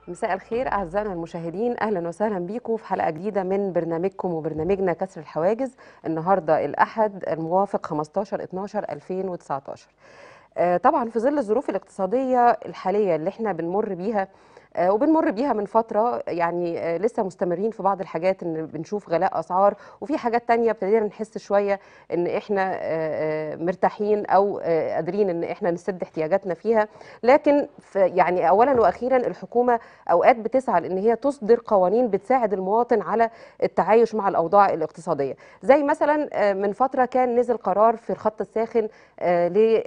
مساء الخير اعزائنا المشاهدين اهلا وسهلا بيكم في حلقه جديده من برنامجكم وبرنامجنا كسر الحواجز النهارده الاحد الموافق 15 12 2019 آه، طبعا في ظل الظروف الاقتصاديه الحاليه اللي احنا بنمر بيها آه، وبنمر بيها من فترة يعني آه، لسه مستمرين في بعض الحاجات ان بنشوف غلاء اسعار وفي حاجات تانية ابتدينا نحس شوية ان احنا آه، آه، مرتاحين او آه، قادرين ان احنا نسد احتياجاتنا فيها لكن في يعني اولا واخيرا الحكومة اوقات بتسعى لان هي تصدر قوانين بتساعد المواطن على التعايش مع الاوضاع الاقتصادية زي مثلا آه، من فترة كان نزل قرار في الخط الساخن آه،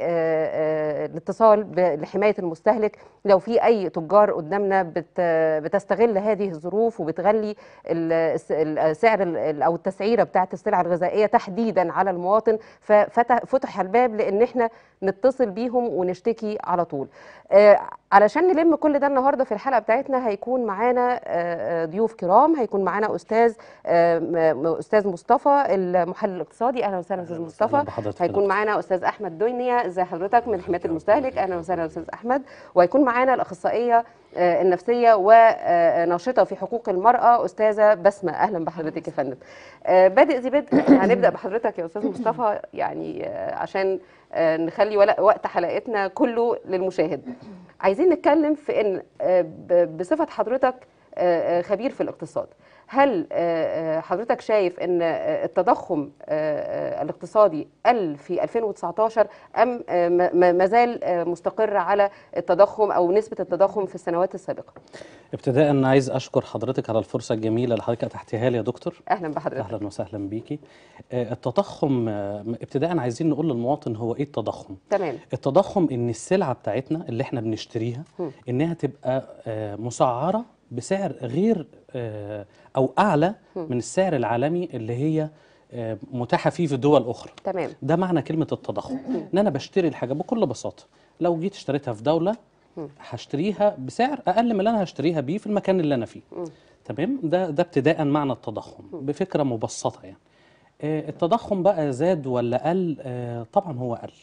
للاتصال ب- لحماية المستهلك لو في اي تجار قدامنا بت بتستغل هذه الظروف وبتغلي ال- الس- السعر ال- ال- او التسعيره بتاعه السلع الغذائيه تحديدا على المواطن ففتح الباب لان احنا نتصل بيهم ونشتكي على طول آه، علشان نلم كل ده النهارده في الحلقه بتاعتنا هيكون معانا آه، آه، ضيوف كرام هيكون معانا استاذ آه، م- م- استاذ مصطفى المحلل الاقتصادي اهلا وسهلا استاذ مصطفى بحضرتك هيكون معانا استاذ احمد دنيا ازي حضرتك من حمايه المستهلك اهلا وسهلا استاذ احمد وهيكون معانا الاخصائيه آه، النفسيه وناشطه في حقوق المراه استاذه بسمه اهلا بحضرتك يا فندم آه، بادئ ذي بدء هنبدا بحضرتك يا استاذ مصطفى يعني آه، عشان آه، نخلي ولا- وقت حلقتنا كله للمشاهد عايزين نتكلم في ان آه، ب- بصفه حضرتك آه، آه، خبير في الاقتصاد هل آه، آه، حضرتك شايف ان آه، التضخم آه، آه، الاقتصادي قل في 2019 ام آه، ما- ما ما زال آه، مستقر على التضخم او نسبه التضخم في السنوات السابقه ابتداء عايز اشكر حضرتك على الفرصه الجميله اللي حضرتك اتحتيها لي يا دكتور اهلا بحضرتك اهلا وسهلا بيكي آه، التضخم آه، ابتداء عايزين نقول للمواطن هو ايه التضخم تمام التضخم ان السلعه بتاعتنا اللي احنا بنشتريها مم. انها تبقى آه، مسعره بسعر غير آه، او اعلى من السعر العالمي اللي هي آه، متاحه فيه في دول اخرى تمام ده معنى كلمة التضخم ان انا بشتري الحاجة بكل بساطة لو جيت اشتريتها في دولة هشتريها بسعر اقل من اللي انا هشتريها بيه في المكان اللي انا فيه تمام ده ده ابتداء معنى التضخم بفكرة مبسطة يعني آه، التضخم بقى زاد ولا قل آه، طبعا هو قل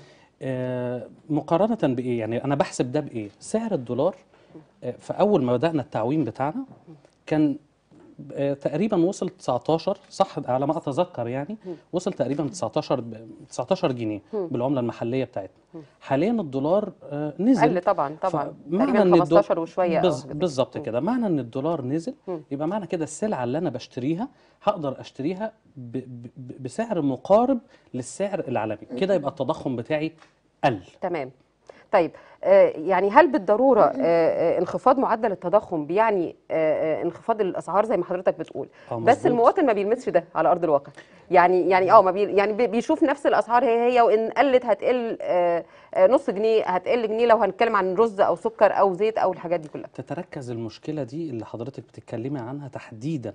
آه، مقارنة بإيه يعني أنا بحسب ده بإيه سعر الدولار آه، فأول ما بدأنا التعويم بتاعنا كان آه، تقريبا وصل 19 صح على ما اتذكر يعني وصل تقريبا 19 ب- 19 جنيه بالعمله المحليه بتاعتنا حاليا الدولار آه، نزل قل طبعا طبعا فمعنى تقريبا إن الدول- 15 وشويه أو بز- حاجة كده. بالظبط كده معنى ان الدولار نزل يبقى معنى كده السلعه اللي انا بشتريها هقدر اشتريها ب ب ب- بسعر مقارب للسعر العالمي كده يبقى التضخم بتاعي قل تمام طيب آه، يعني هل بالضروره آه، آه، انخفاض معدل التضخم بيعني آه، آه، انخفاض الاسعار زي ما حضرتك بتقول آه، بس مظبوط. المواطن ما بيلمسش ده على ارض الواقع يعني يعني اه ما بي يعني بي- بيشوف نفس الاسعار هي هي وان قلت هتقل آه، آه، نص جنيه هتقل جنيه لو هنتكلم عن رز او سكر او زيت او الحاجات دي كلها تتركز المشكله دي اللي حضرتك بتتكلمي عنها تحديدا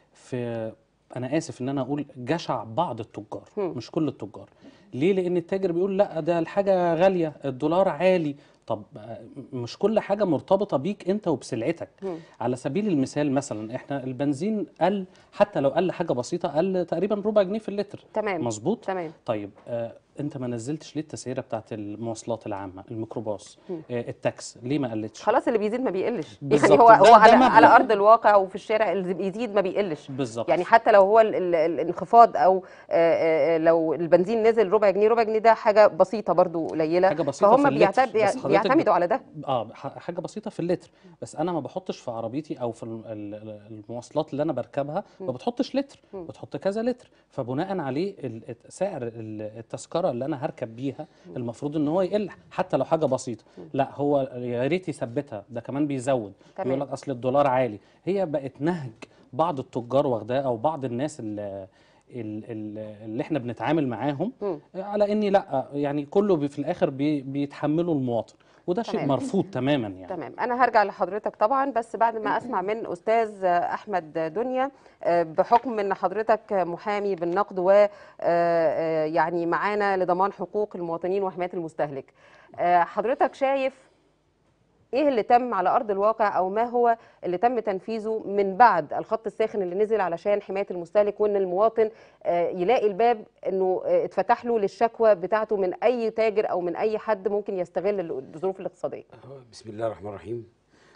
في انا اسف ان انا اقول جشع بعض التجار مش كل التجار ليه لان التاجر بيقول لا ده الحاجه غاليه الدولار عالي طب آه، مش كل حاجه مرتبطه بيك انت وبسلعتك على سبيل المثال مثلا احنا البنزين قل حتى لو قل حاجه بسيطه قل تقريبا ربع جنيه في اللتر تمام مظبوط تمام طيب آه انت ما نزلتش ليه التسعيره بتاعت المواصلات العامه الميكروباص آه التاكس ليه ما قلتش خلاص اللي بيزيد ما بيقلش يعني بالظبط. هو ده- هو ده على, مبدأ. على ارض الواقع وفي الشارع اللي بيزيد ما بيقلش بالظبط يعني حتى لو هو ال- ال- ال- الانخفاض او آه، آه، لو البنزين نزل ربع جنيه ربع جنيه ده حاجه بسيطه برضو قليله حاجة بسيطة فهم في اللتر، بيعتب- بس حضرتك بيعتمدوا على ده اه ح- حاجه بسيطه في اللتر بس انا ما بحطش في عربيتي او في ال- ال- المواصلات اللي انا بركبها ما بتحطش لتر بتحط كذا لتر فبناء عليه ال- الت- سعر ال- التذكره اللي انا هركب بيها المفروض ان هو يقل حتى لو حاجه بسيطه لا هو يا ريت يثبتها ده كمان بيزود تمام. يقول لك اصل الدولار عالي هي بقت نهج بعض التجار واخداه او بعض الناس اللي ال- ال- اللي احنا بنتعامل معاهم مم. على اني لا يعني كله بي- في الاخر بي بيتحمله المواطن وده شيء تمام. مرفوض تماما يعني تمام انا هرجع لحضرتك طبعا بس بعد ما اسمع من استاذ احمد دنيا آه، بحكم ان حضرتك محامي بالنقد و آه، آه، يعني معانا لضمان حقوق المواطنين وحمايه المستهلك آه، حضرتك شايف ايه اللي تم على ارض الواقع او ما هو اللي تم تنفيذه من بعد الخط الساخن اللي نزل علشان حمايه المستهلك وان المواطن آه، يلاقي الباب انه آه، اتفتح له للشكوى بتاعته من اي تاجر او من اي حد ممكن يستغل الظروف الاقتصاديه هو بسم الله الرحمن الرحيم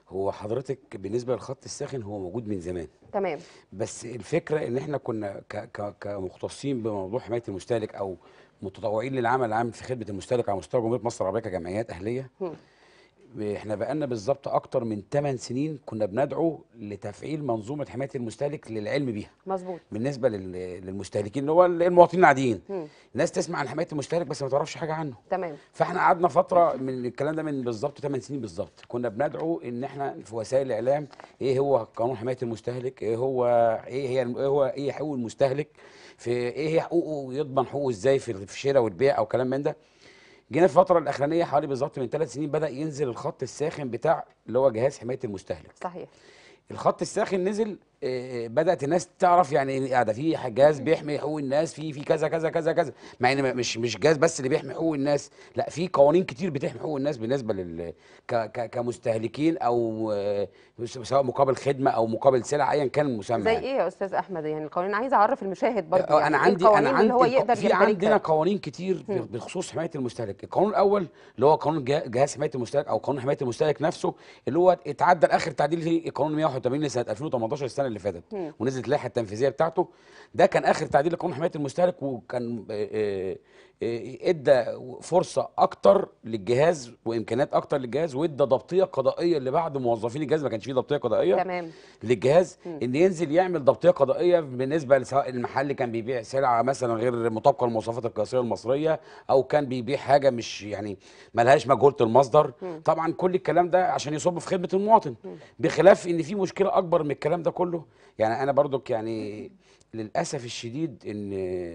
هو حضرتك بالنسبه للخط الساخن هو موجود من زمان تمام بس الفكره ان احنا كنا ك ك كمختصين بموضوع حمايه المستهلك او متطوعين للعمل العام في خدمه المستهلك على مستوى جمهوريه مصر العربيه كجمعيات اهليه هم. احنا بقالنا بالظبط اكتر من 8 سنين كنا بندعو لتفعيل منظومه حمايه المستهلك للعلم بيها مظبوط بالنسبه لل- للمستهلكين اللي هو المواطنين العاديين هم. الناس تسمع عن حمايه المستهلك بس ما تعرفش حاجه عنه تمام فاحنا قعدنا فتره من الكلام ده من بالظبط 8 سنين بالظبط كنا بندعو ان احنا في وسائل الاعلام ايه هو قانون حمايه المستهلك ايه هو ايه هي ايه هو ايه حقوق المستهلك في ايه هي حقوقه يضمن حقوقه ازاي في في الشراء والبيع او كلام من ده جينا في الفتره الاخرانيه حوالي بالظبط من ثلاث سنين بدا ينزل الخط الساخن بتاع اللي هو جهاز حمايه المستهلك صحيح الخط الساخن نزل آه، بدات الناس تعرف يعني إيه ده في جهاز بيحمي حقوق الناس في في كذا كذا كذا كذا مع ان مش مش جهاز بس اللي بيحمي حقوق الناس لا في قوانين كتير بتحمي حقوق الناس بالنسبه لل ك ك كمستهلكين او آه، سواء مقابل خدمه او مقابل سلع ايا كان المسمى زي يعني. ايه يا استاذ احمد يعني القوانين عايزه اعرف المشاهد برضه آه، يعني انا إيه عندي القوانين انا اللي هو عندي يقدر في يمتلكها؟ عندنا قوانين كتير ب- بخصوص حمايه المستهلك القانون الاول اللي هو قانون جه- جهاز حمايه المستهلك او قانون حمايه المستهلك نفسه اللي هو اتعدل اخر تعديل في قانون 181 لسنه 2018 السنه اللي فاتت مم. ونزلت اللائحه التنفيذيه بتاعته ده كان اخر تعديل لقانون حمايه المستهلك وكان آه، آه، آه، ادى فرصه اكتر للجهاز وامكانيات اكتر للجهاز وادى ضبطيه قضائيه لبعض موظفين الجهاز ما كانش فيه ضبطيه قضائيه تمام للجهاز ان ينزل يعمل ضبطيه قضائيه بالنسبه لسواء المحل كان بيبيع سلعه مثلا غير مطابقه للمواصفات القياسيه المصريه او كان بيبيع حاجه مش يعني ملهاش مجهوله المصدر طبعا كل الكلام ده عشان يصب في خدمه المواطن بخلاف ان في مشكله اكبر من الكلام ده كله يعني انا برضك يعني للاسف الشديد ان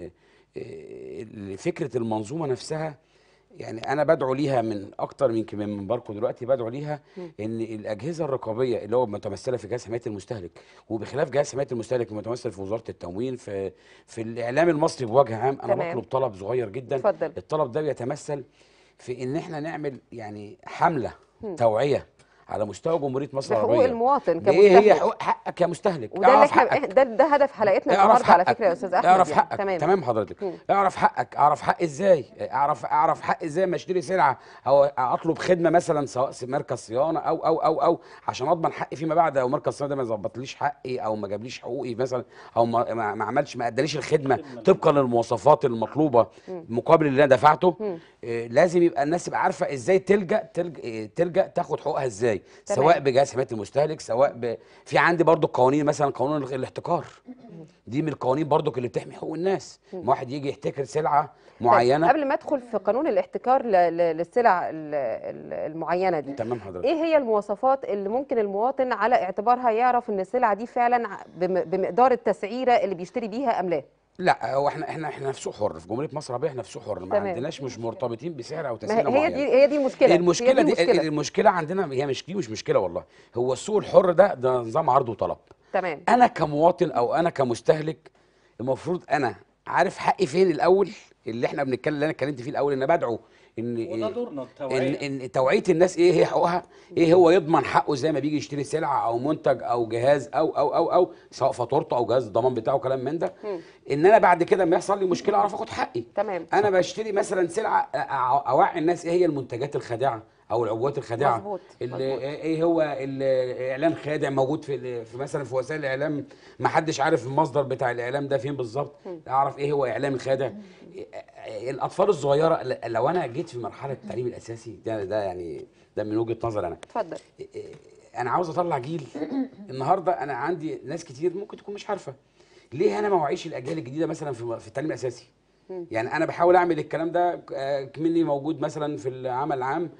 آه، فكره المنظومه نفسها يعني انا بدعو ليها من اكتر من من منبركم دلوقتي بدعو ليها ان الاجهزه الرقابيه اللي هو متمثله في جهاز حمايه المستهلك وبخلاف جهاز حمايه المستهلك المتمثل في وزاره التموين في في الاعلام المصري بوجه عام انا تمام. بطلب طلب صغير جدا اتفضل. الطلب ده بيتمثل في ان احنا نعمل يعني حمله توعيه على مستوى جمهوريه مصر بحقوق العربيه المواطن ايه هي كمستهلك حقوق حقك كمستهلك وده اللي اعرف احنا حقك ده ده هدف حلقتنا اعرف النهارده على حقك فكره يا استاذ احمد اعرف يعني. حقك تمام تمام حضرتك مم. اعرف حقك اعرف حقي ازاي اعرف اعرف حقي ازاي ما اشتري سلعه او اطلب خدمه مثلا سواء س- مركز صيانه او او او او عشان اضمن حقي فيما بعد او مركز صيانه ده ما ظبطليش حقي او ما جابليش حقوقي مثلا او ما, ما ما عملش ما اداليش الخدمه طبقا للمواصفات المطلوبه مقابل اللي انا دفعته آه، لازم يبقى الناس تبقى عارفه ازاي تلجا تلجا, آه، تلجأ تاخد حقوقها ازاي تمام. سواء بجهاز حمايه المستهلك سواء ب... في عندي برضو قوانين مثلا قانون ال- الاحتكار دي من القوانين برضو اللي بتحمي حقوق الناس ما واحد يجي يحتكر سلعه طيب، معينه قبل ما ادخل في قانون الاحتكار ل- ل- للسلع ال- ال- المعينه دي تمام حضرتك ايه هي المواصفات اللي ممكن المواطن على اعتبارها يعرف ان السلعه دي فعلا ع- بم- بمقدار التسعيره اللي بيشتري بيها ام لا لا هو احنا احنا احنا في سوق حر في جمهوريه مصر العربيه احنا في سوق حر ما تمام. عندناش مش مرتبطين بسعر او ما تسعيره هي هي معينه دي هي دي المشكله المشكله هي دي, المشكلة. المشكله عندنا هي مش دي مش مشكله والله هو السوق الحر ده ده نظام عرض وطلب تمام انا كمواطن او انا كمستهلك المفروض انا عارف حقي فين الاول اللي احنا بنتكلم اللي انا اتكلمت فيه الاول ان بدعو ان وده دورنا ان التوعية. ان توعيه الناس ايه هي حقوقها ايه هو يضمن حقه زي ما بيجي يشتري سلعه او منتج او جهاز او او او او سواء فاتورته او جهاز الضمان بتاعه كلام من ده ان انا بعد كده لما يحصل لي مشكله اعرف اخد حقي تمام. انا بشتري مثلا سلعه أ- أ- اوعي الناس ايه هي المنتجات الخادعه او العبوات الخادعه مظبوط، اللي مظبوط. ايه هو الاعلان خادع موجود في ال- في مثلا في وسائل الاعلام ما حدش عارف المصدر بتاع الاعلام ده فين بالظبط اعرف ايه هو اعلام الخادع إيه- الاطفال الصغيره ل- لو انا جيت في مرحله التعليم الاساسي ده ده يعني ده من وجهه نظر انا اتفضل انا عاوز اطلع جيل النهارده انا عندي ناس كتير ممكن تكون مش عارفه ليه انا ما وعيش الاجيال الجديده مثلا في في التعليم الاساسي يعني انا بحاول اعمل الكلام ده آه، كمني موجود مثلا في العمل العام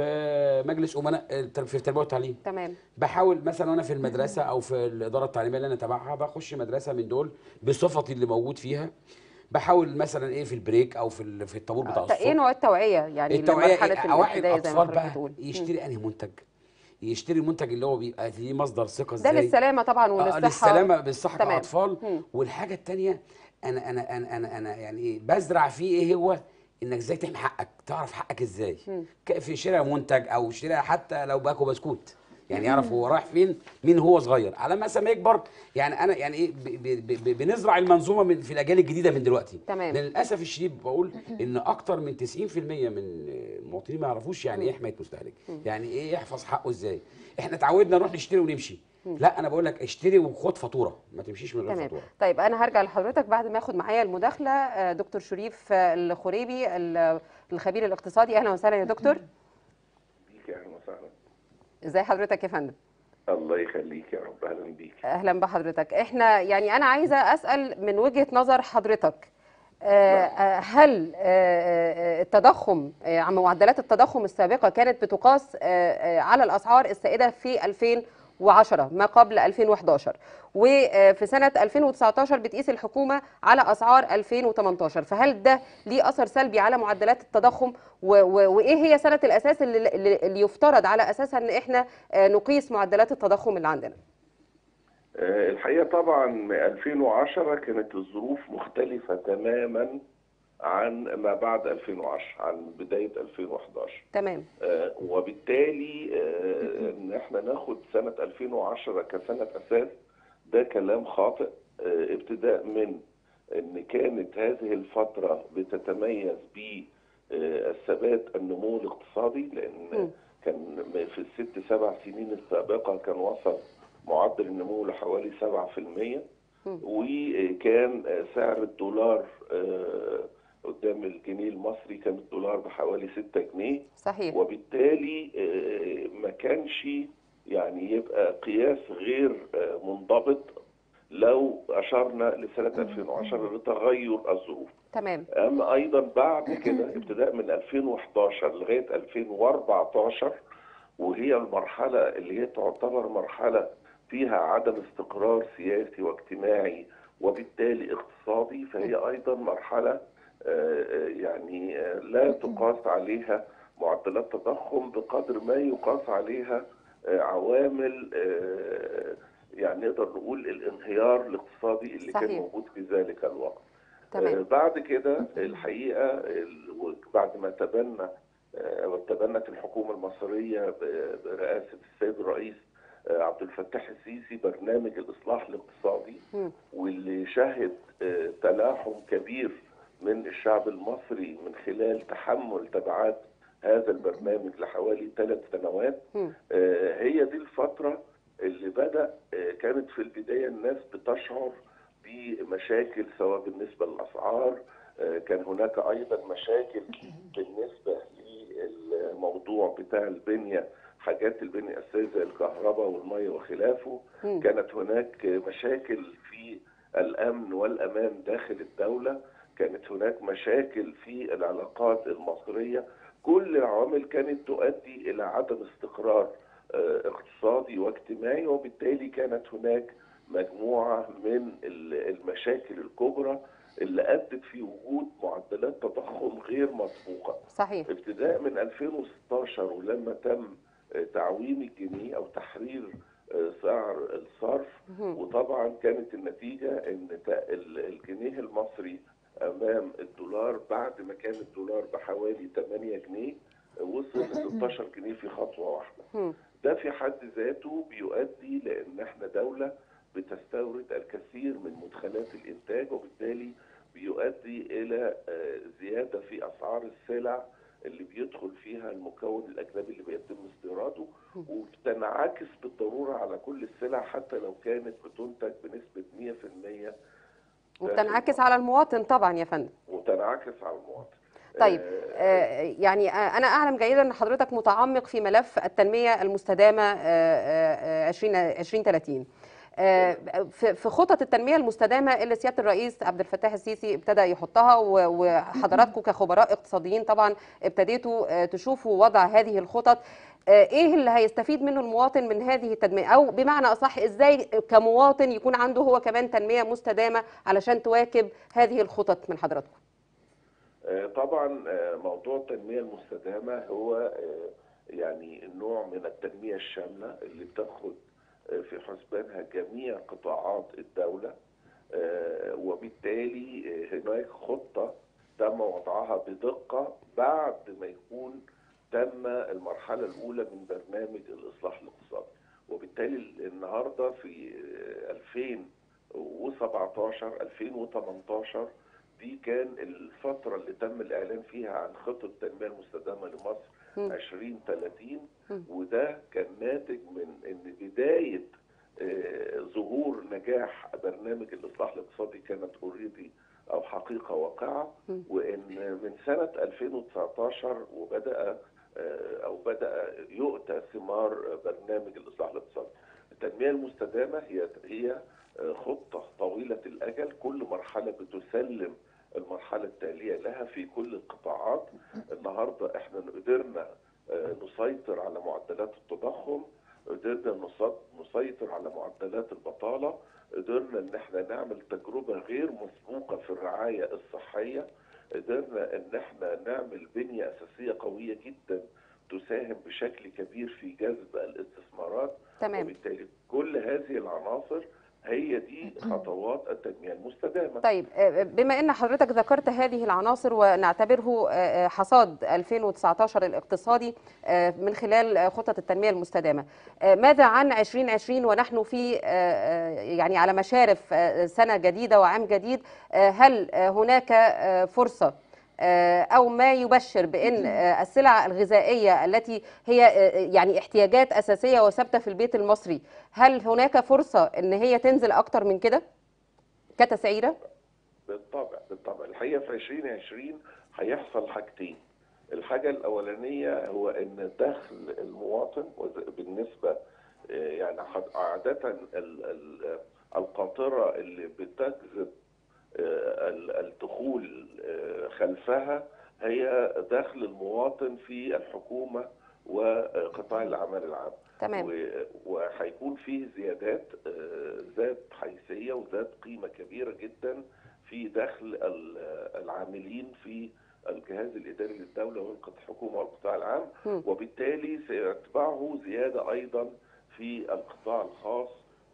في مجلس امناء الت- في التربيه والتعليم تمام بحاول مثلا وانا في المدرسه او في الاداره التعليميه اللي انا تبعها بخش مدرسه من دول بصفتي اللي موجود فيها بحاول مثلا ايه في البريك او في ال- في الطابور بتاع آه، ايه الصبح نوع التوعيه يعني التوعيه لمرحله إيه؟ اوعي الابتدائي زي ما الاطفال حضرتك بقى بتقول مم. يشتري انهي منتج يشتري المنتج اللي هو بيبقى ليه مصدر ثقه ده ازاي للسلامه طبعا آه، وللصحه للسلامه بالصحه تمام. كاطفال مم. والحاجه الثانيه انا انا انا انا انا يعني ايه بزرع فيه ايه هو انك ازاي تحمي حقك تعرف حقك ازاي ك- في شراء منتج او شراء حتى لو باكو بسكوت يعني يعرف هو رايح فين مين هو صغير على ما ما يكبر يعني انا يعني ايه ب- ب- ب- بنزرع المنظومه من في الاجيال الجديده من دلوقتي تمام. للاسف الشديد بقول ان اكتر من 90% من المواطنين ما يعرفوش يعني ايه حمايه مستهلك يعني ايه يحفظ حقه ازاي احنا اتعودنا نروح نشتري ونمشي لا انا بقول لك اشتري وخد فاتوره ما تمشيش من غير تمام فاتوره طيب انا هرجع لحضرتك بعد ما اخد معايا المداخله آه، دكتور شريف آه، الخريبي ال- الخبير الاقتصادي اهلا وسهلا يا دكتور بيك يا اهلا وسهلا ازي حضرتك يا فندم الله يخليك يا رب اهلا بيك اهلا بحضرتك احنا يعني انا عايزه اسال من وجهه نظر حضرتك آه، آه، هل آه، آه، التضخم آه، عن معدلات التضخم السابقه كانت بتقاس آه، آه، على الاسعار السائده في 2010 ما قبل 2011 وفي سنه 2019 بتقيس الحكومه على اسعار 2018 فهل ده ليه اثر سلبي على معدلات التضخم و- و- وايه هي سنه الاساس اللي, اللي اللي يفترض على اساسها ان احنا آه، نقيس معدلات التضخم اللي عندنا آه، الحقيقه طبعا 2010 كانت الظروف مختلفه تماما عن ما بعد 2010 عن بدايه 2011 تمام آه، وبالتالي آه، ان احنا ناخد سنه 2010 كسنه اساس ده كلام خاطئ آه، ابتداء من ان كانت هذه الفتره بتتميز بالثبات النمو الاقتصادي لان كان في الست سبع سنين السابقه كان وصل معدل النمو لحوالي 7% وكان آه، سعر الدولار آه، قدام الجنيه المصري كان الدولار بحوالي 6 جنيه صحيح وبالتالي آه، ما كانش يعني يبقى قياس غير آه، منضبط لو أشرنا لسنة 2010 لتغير الظروف تمام أما أيضا بعد كده ابتداء من 2011 لغاية 2014 وهي المرحلة اللي هي تعتبر مرحلة فيها عدم استقرار سياسي واجتماعي وبالتالي اقتصادي فهي أيضا مرحلة آه، آه، يعني آه، لا تقاس عليها معدلات تضخم بقدر ما يقاس عليها آه، عوامل آه، يعني نقدر نقول الانهيار الاقتصادي اللي كان صحيح. موجود في ذلك الوقت آه، تمام بعد كده الحقيقه ال- بعد ما تبنى آه، وتبنت الحكومه المصريه ب- برئاسه السيد الرئيس آه، عبد الفتاح السيسي برنامج الاصلاح الاقتصادي مم. واللي شهد آه، تلاحم كبير من الشعب المصري من خلال تحمل تبعات هذا البرنامج لحوالي ثلاث سنوات مم. آه، هي دي الفترة اللي بدأ آه، كانت في البداية الناس بتشعر بمشاكل سواء بالنسبة للأسعار آه، كان هناك أيضا مشاكل بالنسبة للموضوع بتاع البنية حاجات البنية الأساسية زي الكهرباء والمية وخلافه مم. كانت هناك مشاكل في الأمن والأمان داخل الدولة كانت هناك مشاكل في العلاقات المصرية كل العوامل كانت تؤدي إلى عدم استقرار آه، اقتصادي واجتماعي وبالتالي كانت هناك مجموعة من ال- المشاكل الكبرى اللي أدت في وجود معدلات تضخم غير مسبوقة صحيح ابتداء من 2016 ولما تم آه، تعويم الجنيه او تحرير آه، سعر الصرف مهم. وطبعا كانت النتيجه ان تا- ال- الجنيه المصري امام الدولار بعد ما كان الدولار بحوالي 8 جنيه آه، وصل ل 16 جنيه في خطوه واحده مم. ده في حد ذاته بيؤدي لان احنا دوله بتستورد الكثير من مدخلات الانتاج وبالتالي بيؤدي الى آه، زياده في اسعار السلع اللي بيدخل فيها المكون الاجنبي اللي بيتم استيراده وبتنعكس بالضروره على كل السلع حتى لو كانت بتنتج بنسبه 100% وبتنعكس على المواطن طبعا يا فندم وتنعكس على المواطن طيب آه، آه، يعني آه، انا اعلم جيدا ان حضرتك متعمق في ملف التنميه المستدامه آه، آه، آه، 20 2030 آه، في في خطط التنميه المستدامه اللي سياده الرئيس عبد الفتاح السيسي ابتدى يحطها و- وحضراتكم كخبراء اقتصاديين طبعا ابتديتوا آه، تشوفوا وضع هذه الخطط آه، ايه اللي هيستفيد منه المواطن من هذه التنميه او بمعنى اصح ازاي كمواطن يكون عنده هو كمان تنميه مستدامه علشان تواكب هذه الخطط من حضراتكم آه، طبعا آه، موضوع التنمية المستدامة هو آه، يعني نوع من التنمية الشاملة اللي بتاخد آه، في حسبانها جميع قطاعات الدولة آه، وبالتالي آه، هناك خطة تم وضعها بدقة بعد ما يكون تم المرحلة الأولى من برنامج الإصلاح الاقتصادي وبالتالي النهارده في 2017 2018 دي كان الفترة اللي تم الإعلان فيها عن خطة التنمية المستدامة لمصر مم. 2030 مم. وده كان ناتج من إن بداية آه، ظهور نجاح برنامج الإصلاح الاقتصادي كانت اوريدي أو حقيقة واقعة مم. وإن من سنة 2019 وبدأ آه، أو بدأ يؤتى ثمار برنامج الإصلاح الاقتصادي. التنمية المستدامة هي هي آه، خطة طويلة الأجل كل مرحلة بتسلم المرحلة التالية لها في كل القطاعات النهاردة احنا قدرنا آه، نسيطر على معدلات التضخم قدرنا نص- نسيطر على معدلات البطالة قدرنا ان احنا نعمل تجربة غير مسبوقة في الرعاية الصحية قدرنا ان احنا نعمل بنية اساسية قوية جدا تساهم بشكل كبير في جذب الاستثمارات تمام وبالتالي كل هذه العناصر هي دي خطوات التنمية المستدامة طيب آه، بما ان حضرتك ذكرت هذه العناصر ونعتبره آه، آه، حصاد 2019 الاقتصادي آه، من خلال آه، خطط التنميه المستدامه آه، ماذا عن 2020 ونحن في آه، آه، يعني على مشارف آه، سنه جديده وعام جديد آه، هل آه، هناك آه، فرصه آه، او ما يبشر بان آه، السلع الغذائيه التي هي آه، يعني احتياجات اساسيه وثابته في البيت المصري هل هناك فرصه ان هي تنزل اكتر من كده كتسعيره بالطبع بالطبع الحقيقه في 2020 هيحصل حاجتين الحاجه الاولانيه هو ان دخل المواطن وز- بالنسبه آه، يعني حد- عاده ال- ال- القاطره اللي بتجذب آه، ال- الدخول آه، خلفها هي دخل المواطن في الحكومه وقطاع العمل العام تمام و- وهيكون فيه زيادات آه، ذات حيثيه وذات قيمه كبيره جدا في دخل ال- العاملين في الجهاز الاداري للدوله والحكومه والقطاع العام مم. وبالتالي سيتبعه زياده ايضا في القطاع الخاص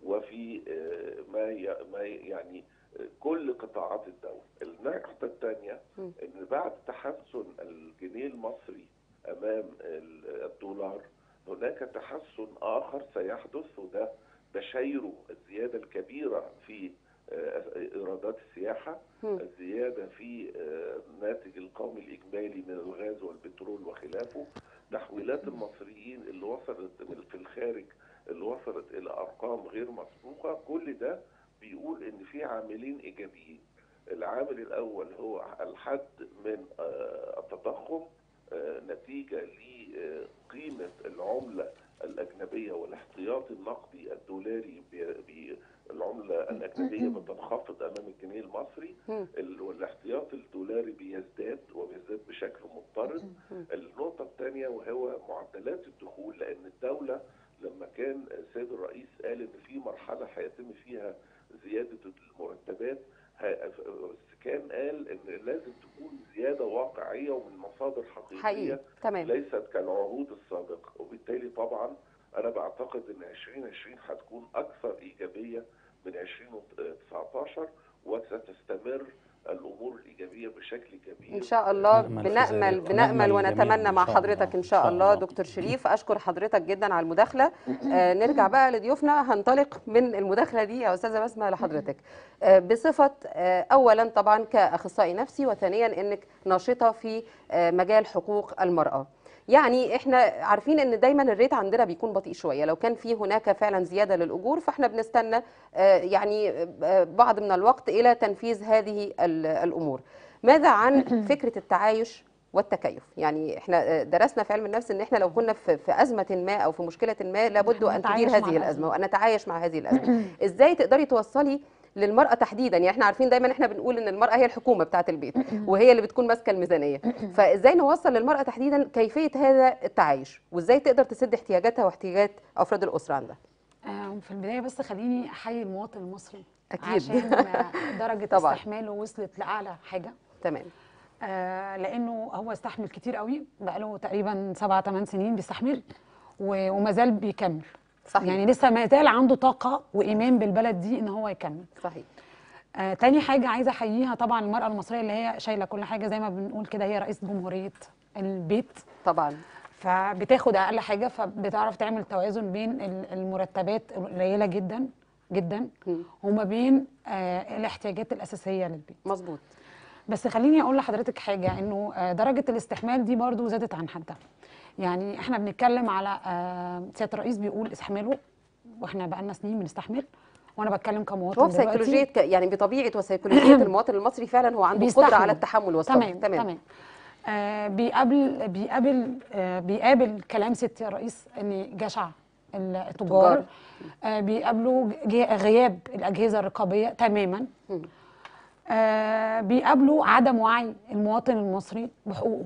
وفي آه، ما ي- ما ي- يعني آه، كل قطاعات الدوله. النقطه الثانيه مم. ان بعد تحسن الجنيه المصري امام ال- الدولار هناك تحسن آخر سيحدث وده بشيره الزيادة الكبيرة في آه، إيرادات السياحة مم. الزيادة في آه، الناتج القومي الإجمالي من الغاز والبترول وخلافه تحويلات المصريين اللي وصلت من- في الخارج اللي وصلت إلى أرقام غير مسبوقة كل ده بيقول إن في عاملين إيجابيين العامل الأول هو الحد من آه، التضخم آه، نتيجة لقيمة العملة الأجنبية والاحتياطي النقدي الدولاري ب- ب- العملة الأجنبية بتنخفض أمام الجنيه المصري مم. ال- والاحتياطي الدولاري بيزداد وبيزداد بشكل مضطرد النقطة الثانية وهو معدلات الدخول لأن الدولة لما كان السيد الرئيس قال إن في مرحلة هيتم فيها زيادة المرتبات ه- كان قال إن لازم تكون زيادة واقعية ومن مصادر حقيقية حقيقي تمام ليست كالعهود السابقة وبالتالي طبعا أنا بعتقد إن 2020 هتكون أكثر إيجابية من 2019 وستستمر الأمور الإيجابية بشكل كبير ان شاء الله نأمل في بنأمل ذلك. بنأمل نأمل ونتمنى جميعاً مع إن شاء حضرتك الله. ان شاء الله دكتور شريف اشكر حضرتك جدا على المداخله آه نرجع بقى لضيوفنا هنطلق من المداخله دي يا استاذه بسمه لحضرتك آه بصفه آه اولا طبعا كاخصائي نفسي وثانيا انك ناشطه في آه مجال حقوق المراه يعني احنا عارفين ان دايما الريت عندنا بيكون بطيء شويه لو كان في هناك فعلا زياده للاجور فاحنا بنستنى آه، يعني آه، بعض من الوقت الى تنفيذ هذه ال- الامور ماذا عن فكره التعايش والتكيف يعني احنا آه، درسنا في علم النفس ان احنا لو كنا في في ازمه ما او في مشكله ما لابد ان نتعايش تدير مع هذه الأزمة. الازمه وان نتعايش مع هذه الازمه ازاي تقدري توصلي للمرأة تحديدا يعني احنا عارفين دايما احنا بنقول ان المرأة هي الحكومة بتاعة البيت وهي اللي بتكون ماسكة الميزانية فازاي نوصل للمرأة تحديدا كيفية هذا التعايش وازاي تقدر تسد احتياجاتها واحتياجات افراد الأسرة عندها آه، في البدايه بس خليني احيي المواطن المصري أكيد. عشان آه، درجه طبعاً. استحماله وصلت لاعلى حاجه تمام آه، لانه هو استحمل كتير قوي بقاله تقريبا سبعة ثمان سنين بيستحمل و- وما زال بيكمل صحيح. يعني لسه ما زال عنده طاقه وايمان بالبلد دي ان هو يكمل صحيح آه تاني حاجة عايزة أحييها طبعا المرأة المصرية اللي هي شايلة كل حاجة زي ما بنقول كده هي رئيس جمهورية البيت طبعا فبتاخد اقل حاجه فبتعرف تعمل توازن بين ال- المرتبات القليله جدا جدا وما بين آه، الاحتياجات الاساسيه للبيت مظبوط بس خليني اقول لحضرتك حاجه انه آه، درجه الاستحمال دي برضو زادت عن حدها يعني احنا بنتكلم على آه، سياده الرئيس بيقول استحملوا واحنا بقالنا سنين بنستحمل وانا بتكلم كمواطن هو دلوقتي بسيكولوجيه ك- يعني بطبيعه وسيكولوجيه المواطن المصري فعلا هو عنده قدره بيستحمل. على التحمل والصبر تمام تمام, تمام. آه بيقابل بيقابل آه بيقابل كلام ست الرئيس ان جشع التجار التجار. آه بيقابلوا ج- غياب الاجهزه الرقابيه تماما آه بيقابلوا عدم وعي المواطن المصري بحقوقه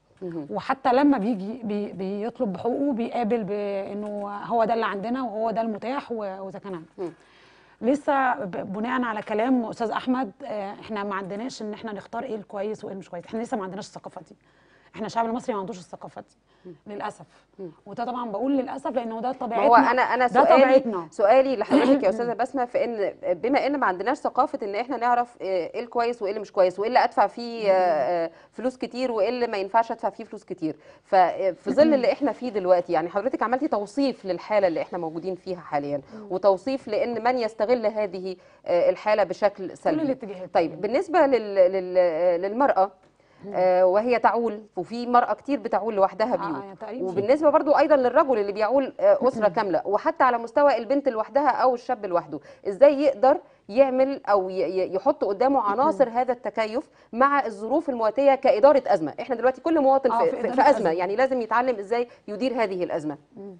وحتى لما بيجي بي بيطلب بحقوقه بيقابل بانه هو ده اللي عندنا وهو ده المتاح و- واذا كان عندنا. لسه ب- بناء على كلام استاذ احمد آه، احنا ما عندناش ان احنا نختار ايه الكويس وايه اللي مش كويس احنا لسه ما عندناش الثقافه دي احنا الشعب المصري ما عندوش الثقافه دي للاسف وده طبعا بقول للاسف لانه ده ما طبيعتنا هو انا انا ده سؤالي طبيعتنا سؤالي لحضرتك يا استاذه بسمه في ان بما ان ما عندناش ثقافه ان احنا نعرف آه، ايه الكويس وايه اللي مش كويس وايه اللي ادفع فيه آه، آه، فلوس كتير وايه اللي ما ينفعش ادفع فيه فلوس كتير ففي ظل اللي احنا فيه دلوقتي يعني حضرتك عملتي توصيف للحاله اللي احنا موجودين فيها حاليا وتوصيف لان من يستغل هذه آه، الحاله بشكل سلبي الاتجاهات طيب بالنسبه لل... لل... للمراه آه، وهي تعول وفي مرأة كتير بتعول لوحدها آه، بيوت آه، تقريباً. وبالنسبة برضو أيضا للرجل اللي بيعول آه، أسرة كاملة وحتى على مستوى البنت لوحدها أو الشاب لوحده إزاي يقدر يعمل أو ي- ي- يحط قدامه عناصر هذا التكيف مع الظروف المواتية كإدارة أزمة إحنا دلوقتي كل مواطن آه، في, في في, في إدارة أزمة أزمة. يعني لازم يتعلم إزاي يدير هذه الأزمة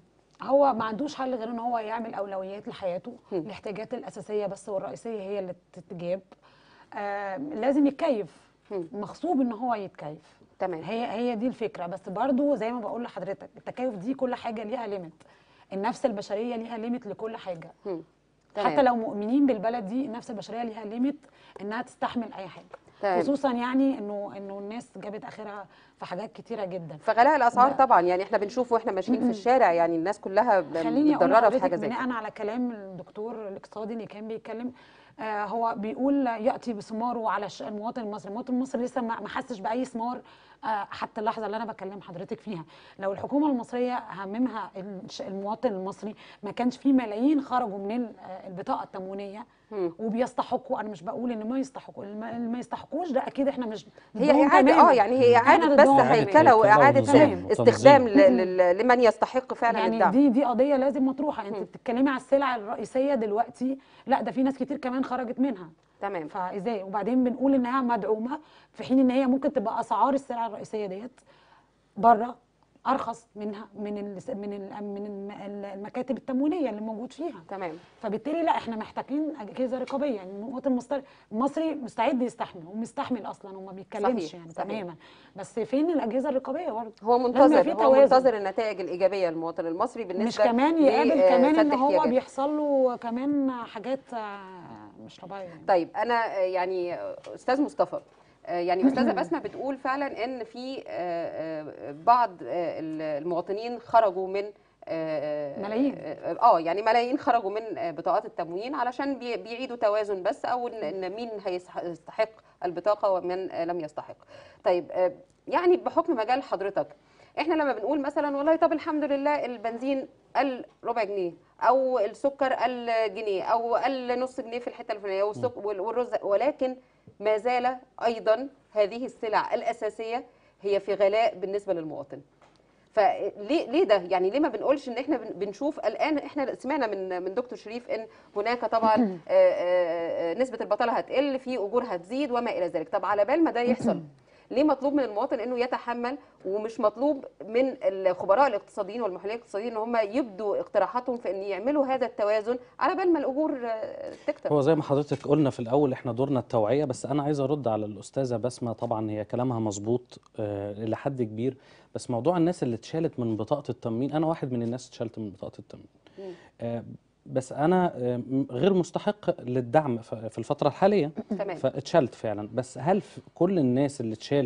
هو ما عندوش حل غير ان هو يعمل اولويات لحياته الاحتياجات الاساسيه بس والرئيسيه هي اللي تتجاب آه لازم يتكيف مغصوب ان هو يتكيف تمام هي هي دي الفكره بس برضو زي ما بقول لحضرتك التكيف دي كل حاجه ليها ليميت النفس البشريه ليها ليميت لكل حاجه تمام. حتى لو مؤمنين بالبلد دي النفس البشريه ليها ليميت انها تستحمل اي حاجه تمام. خصوصا يعني انه انه الناس جابت اخرها في حاجات كتيره جدا فغلاء الأسعار لا. طبعا يعني إحنا بنشوف وإحنا ماشيين في الشارع يعني الناس كلها ب- خليني اقول متضررة في لحضرتك حاجة زي كده بناء على كلام الدكتور الاقتصادي اللي كان بيتكلم آه هو بيقول ياتي بثماره على الش- المواطن المصري، المواطن المصري لسه ما ما حسش باي ثمار آه حتى اللحظه اللي انا بكلم حضرتك فيها، لو الحكومه المصريه هممها الش- المواطن المصري ما كانش في ملايين خرجوا من ال- آه، البطاقه التموينيه وبيستحقوا انا مش بقول ان ما يستحقوا الم- اللي ما يستحقوش ده اكيد احنا مش هي ضدهم إعادة تماما. اه يعني هي إحنا إعادة بس ضدهم إعادة هيكلة هيكلة وإعادة ونظام استخدام وتنظيم. ل- ل- لمن يستحق فعلا يعني الدعم دي دي قضيه لازم مطروحه انت بتتكلمي على السلع الرئيسيه دلوقتي لا ده في ناس كتير كمان خرجت منها تمام فازاي وبعدين بنقول انها مدعومه في حين ان هي ممكن تبقى اسعار السلع الرئيسيه ديت بره ارخص منها من ال من ال من الم- المكاتب التموينيه اللي موجود فيها تمام فبالتالي لا احنا محتاجين اجهزه رقابيه يعني المواطن المصري المصري مستعد يستحمل ومستحمل اصلا وما بيتكلمش صحيح، يعني صحيح. تماما بس فين الاجهزه الرقابيه برضه هو لازم منتظر يبقى في هو توازن. منتظر النتائج الايجابيه للمواطن المصري بالنسبه مش كمان ل- يقابل آه، كمان سد ان هو احتياجاته. بيحصل له كمان حاجات آه، مش طبيعيه يعني. طيب انا آه، يعني آه، استاذ مصطفى آه، يعني استاذه بسمه بتقول فعلا ان في آه، آه، بعض آه، المواطنين خرجوا من آه، ملايين. اه آه، يعني ملايين خرجوا من آه، بطاقات التموين علشان بي- بيعيدوا توازن بس او ان إن مين هيستحق يستحق البطاقه ومن آه، لم يستحق طيب آه، يعني بحكم مجال حضرتك احنا لما بنقول مثلا والله طب الحمد لله البنزين قل ربع جنيه او السكر قل جنيه او قل نص جنيه في الحته الفلانيه والسك- وال- والرز ولكن ما زال ايضا هذه السلع الاساسيه هي في غلاء بالنسبه للمواطن فليه ليه ده يعني ليه ما بنقولش ان احنا بن- بنشوف الان احنا سمعنا من من دكتور شريف ان هناك طبعا آه، آه، آه، نسبه البطاله هتقل في اجور هتزيد وما الى ذلك طب على بال ما ده يحصل ليه مطلوب من المواطن انه يتحمل ومش مطلوب من الخبراء الاقتصاديين والمحللين الاقتصاديين ان هم يبدوا اقتراحاتهم في ان يعملوا هذا التوازن على بال ما الاجور آه، تكتر هو زي ما حضرتك قلنا في الاول احنا دورنا التوعيه بس انا عايز ارد على الاستاذه بسمه طبعا هي كلامها مظبوط آه الى حد كبير بس موضوع الناس اللي اتشالت من بطاقه التموين انا واحد من الناس اتشالت من بطاقه التموين آه بس انا آه م- غير مستحق للدعم ف- في الفتره الحاليه تمام فاتشالت فعلا بس هل في كل الناس اللي اتشالت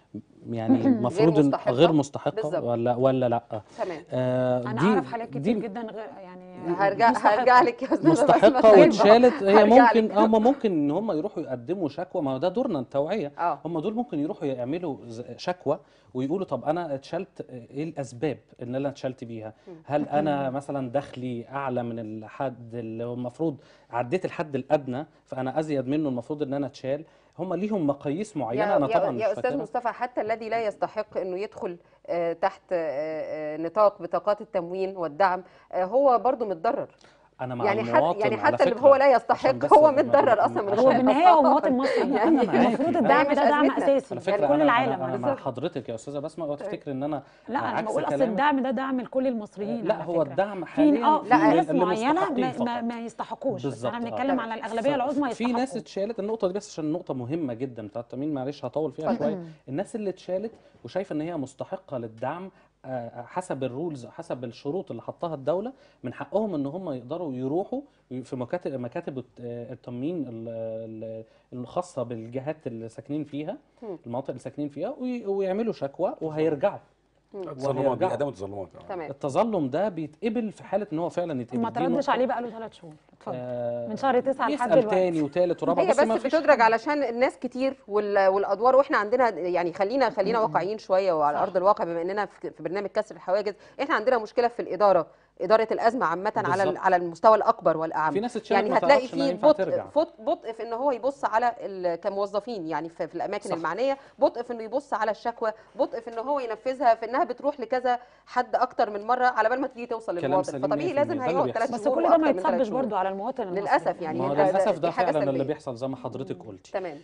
يعني المفروض إن- مستحقة. غير مستحقه بالظبط. ولا ولا لا تمام آه انا دي اعرف حالات كتير دي جدا غير يعني هرجع مستحقة. هرجع لك يا استاذه مستحقه بسمة. واتشالت هي هرجع ممكن لك. هم ممكن ان هم يروحوا يقدموا شكوى ما هو ده دورنا التوعيه اه هم دول ممكن يروحوا يعملوا ز- شكوى ويقولوا طب انا اتشلت ايه الاسباب ان انا اتشلت بيها هل انا مثلا دخلي اعلى من الحد اللي هو المفروض عديت الحد الادنى فانا ازيد منه المفروض ان انا اتشال هم ليهم مقاييس معينه يا, انا يا, طبعا مش يا استاذ فاكرها مصطفى حتى الذي لا يستحق انه يدخل آه، تحت آه، آه، نطاق بطاقات التموين والدعم آه، هو برضو متضرر انا مع يعني حتى المواطن يعني على حتى اللي فكرة، هو لا عشان يستحق بس هو ما- متضرر اصلا من عشان- هو الشيء. بالنهايه هو مواطن مصري أنا يعني معاكي. المفروض أنا الدعم مش ده دعم أزمتنا. اساسي على فكره لكل أنا- العالم انا, أنا على مع فكرة. حضرتك يا استاذه بسمه وتفتكر ان انا لا انا عكس بقول اصل كلامك. الدعم ده دعم لكل المصريين لا على هو فكرة. الدعم في حاليا اه في لا، ناس اللي معينه مستحقين ما, فقط. ما, ما يستحقوش بس بالظبط، احنا آه. بنتكلم على الاغلبيه العظمى في ناس يستحقوا اتشالت النقطه دي بس عشان نقطه مهمه جدا بتاعت التموين معلش هطول فيها شويه الناس اللي اتشالت وشايفه ان هي مستحقه للدعم آه، حسب الرولز حسب الشروط اللي حطها الدوله من حقهم ان هم يقدروا يروحوا في مكاتب مكاتب الت- آه، التموين ال- ال- الخاصه بالجهات اللي ساكنين فيها المناطق اللي ساكنين فيها وي- ويعملوا شكوى وهيرجعوا تظلمات وهيرجعوا. بيقدموا تظلمات آه. تمام التظلم ده بيتقبل في حاله ان هو فعلا يتقبل ما دي تردش نقطة. عليه بقاله ثلاث شهور اتفضل آه، من شهر تسعة لحد يسأل دلوقتي. تاني وتالت ورابع هي بس ما بس فيش بتدرج علشان الناس كتير وال- والادوار واحنا عندنا يعني خلينا خلينا واقعيين شويه وعلى ارض الواقع بما اننا في في برنامج كسر الحواجز احنا عندنا مشكله في الاداره اداره الازمه عامه على ال- بالظبط. على المستوى الاكبر والاعم في ناس اتشالت يعني ما هتلاقي تعرفش إنها في ينفع بطء ترجع. فط- بطء في ان هو يبص على ال- كموظفين يعني في, في الاماكن صح. المعنيه بطء في انه يبص على الشكوى بطء في ان هو ينفذها في انها بتروح لكذا حد اكتر من مره على بال ما تيجي توصل كلام للمواطن سليم فطبيعي 100% لازم ده اللي هيقعد بيحصل. ثلاث بس شهور كل ده وأكتر ما من ثلاث يتصبش شهور. برضو على المواطن المصري للأسف يعني ما هو ده- ده- للاسف دي ده حاجة فعلا اللي سلبية. بيحصل زي ما حضرتك قلتي تمام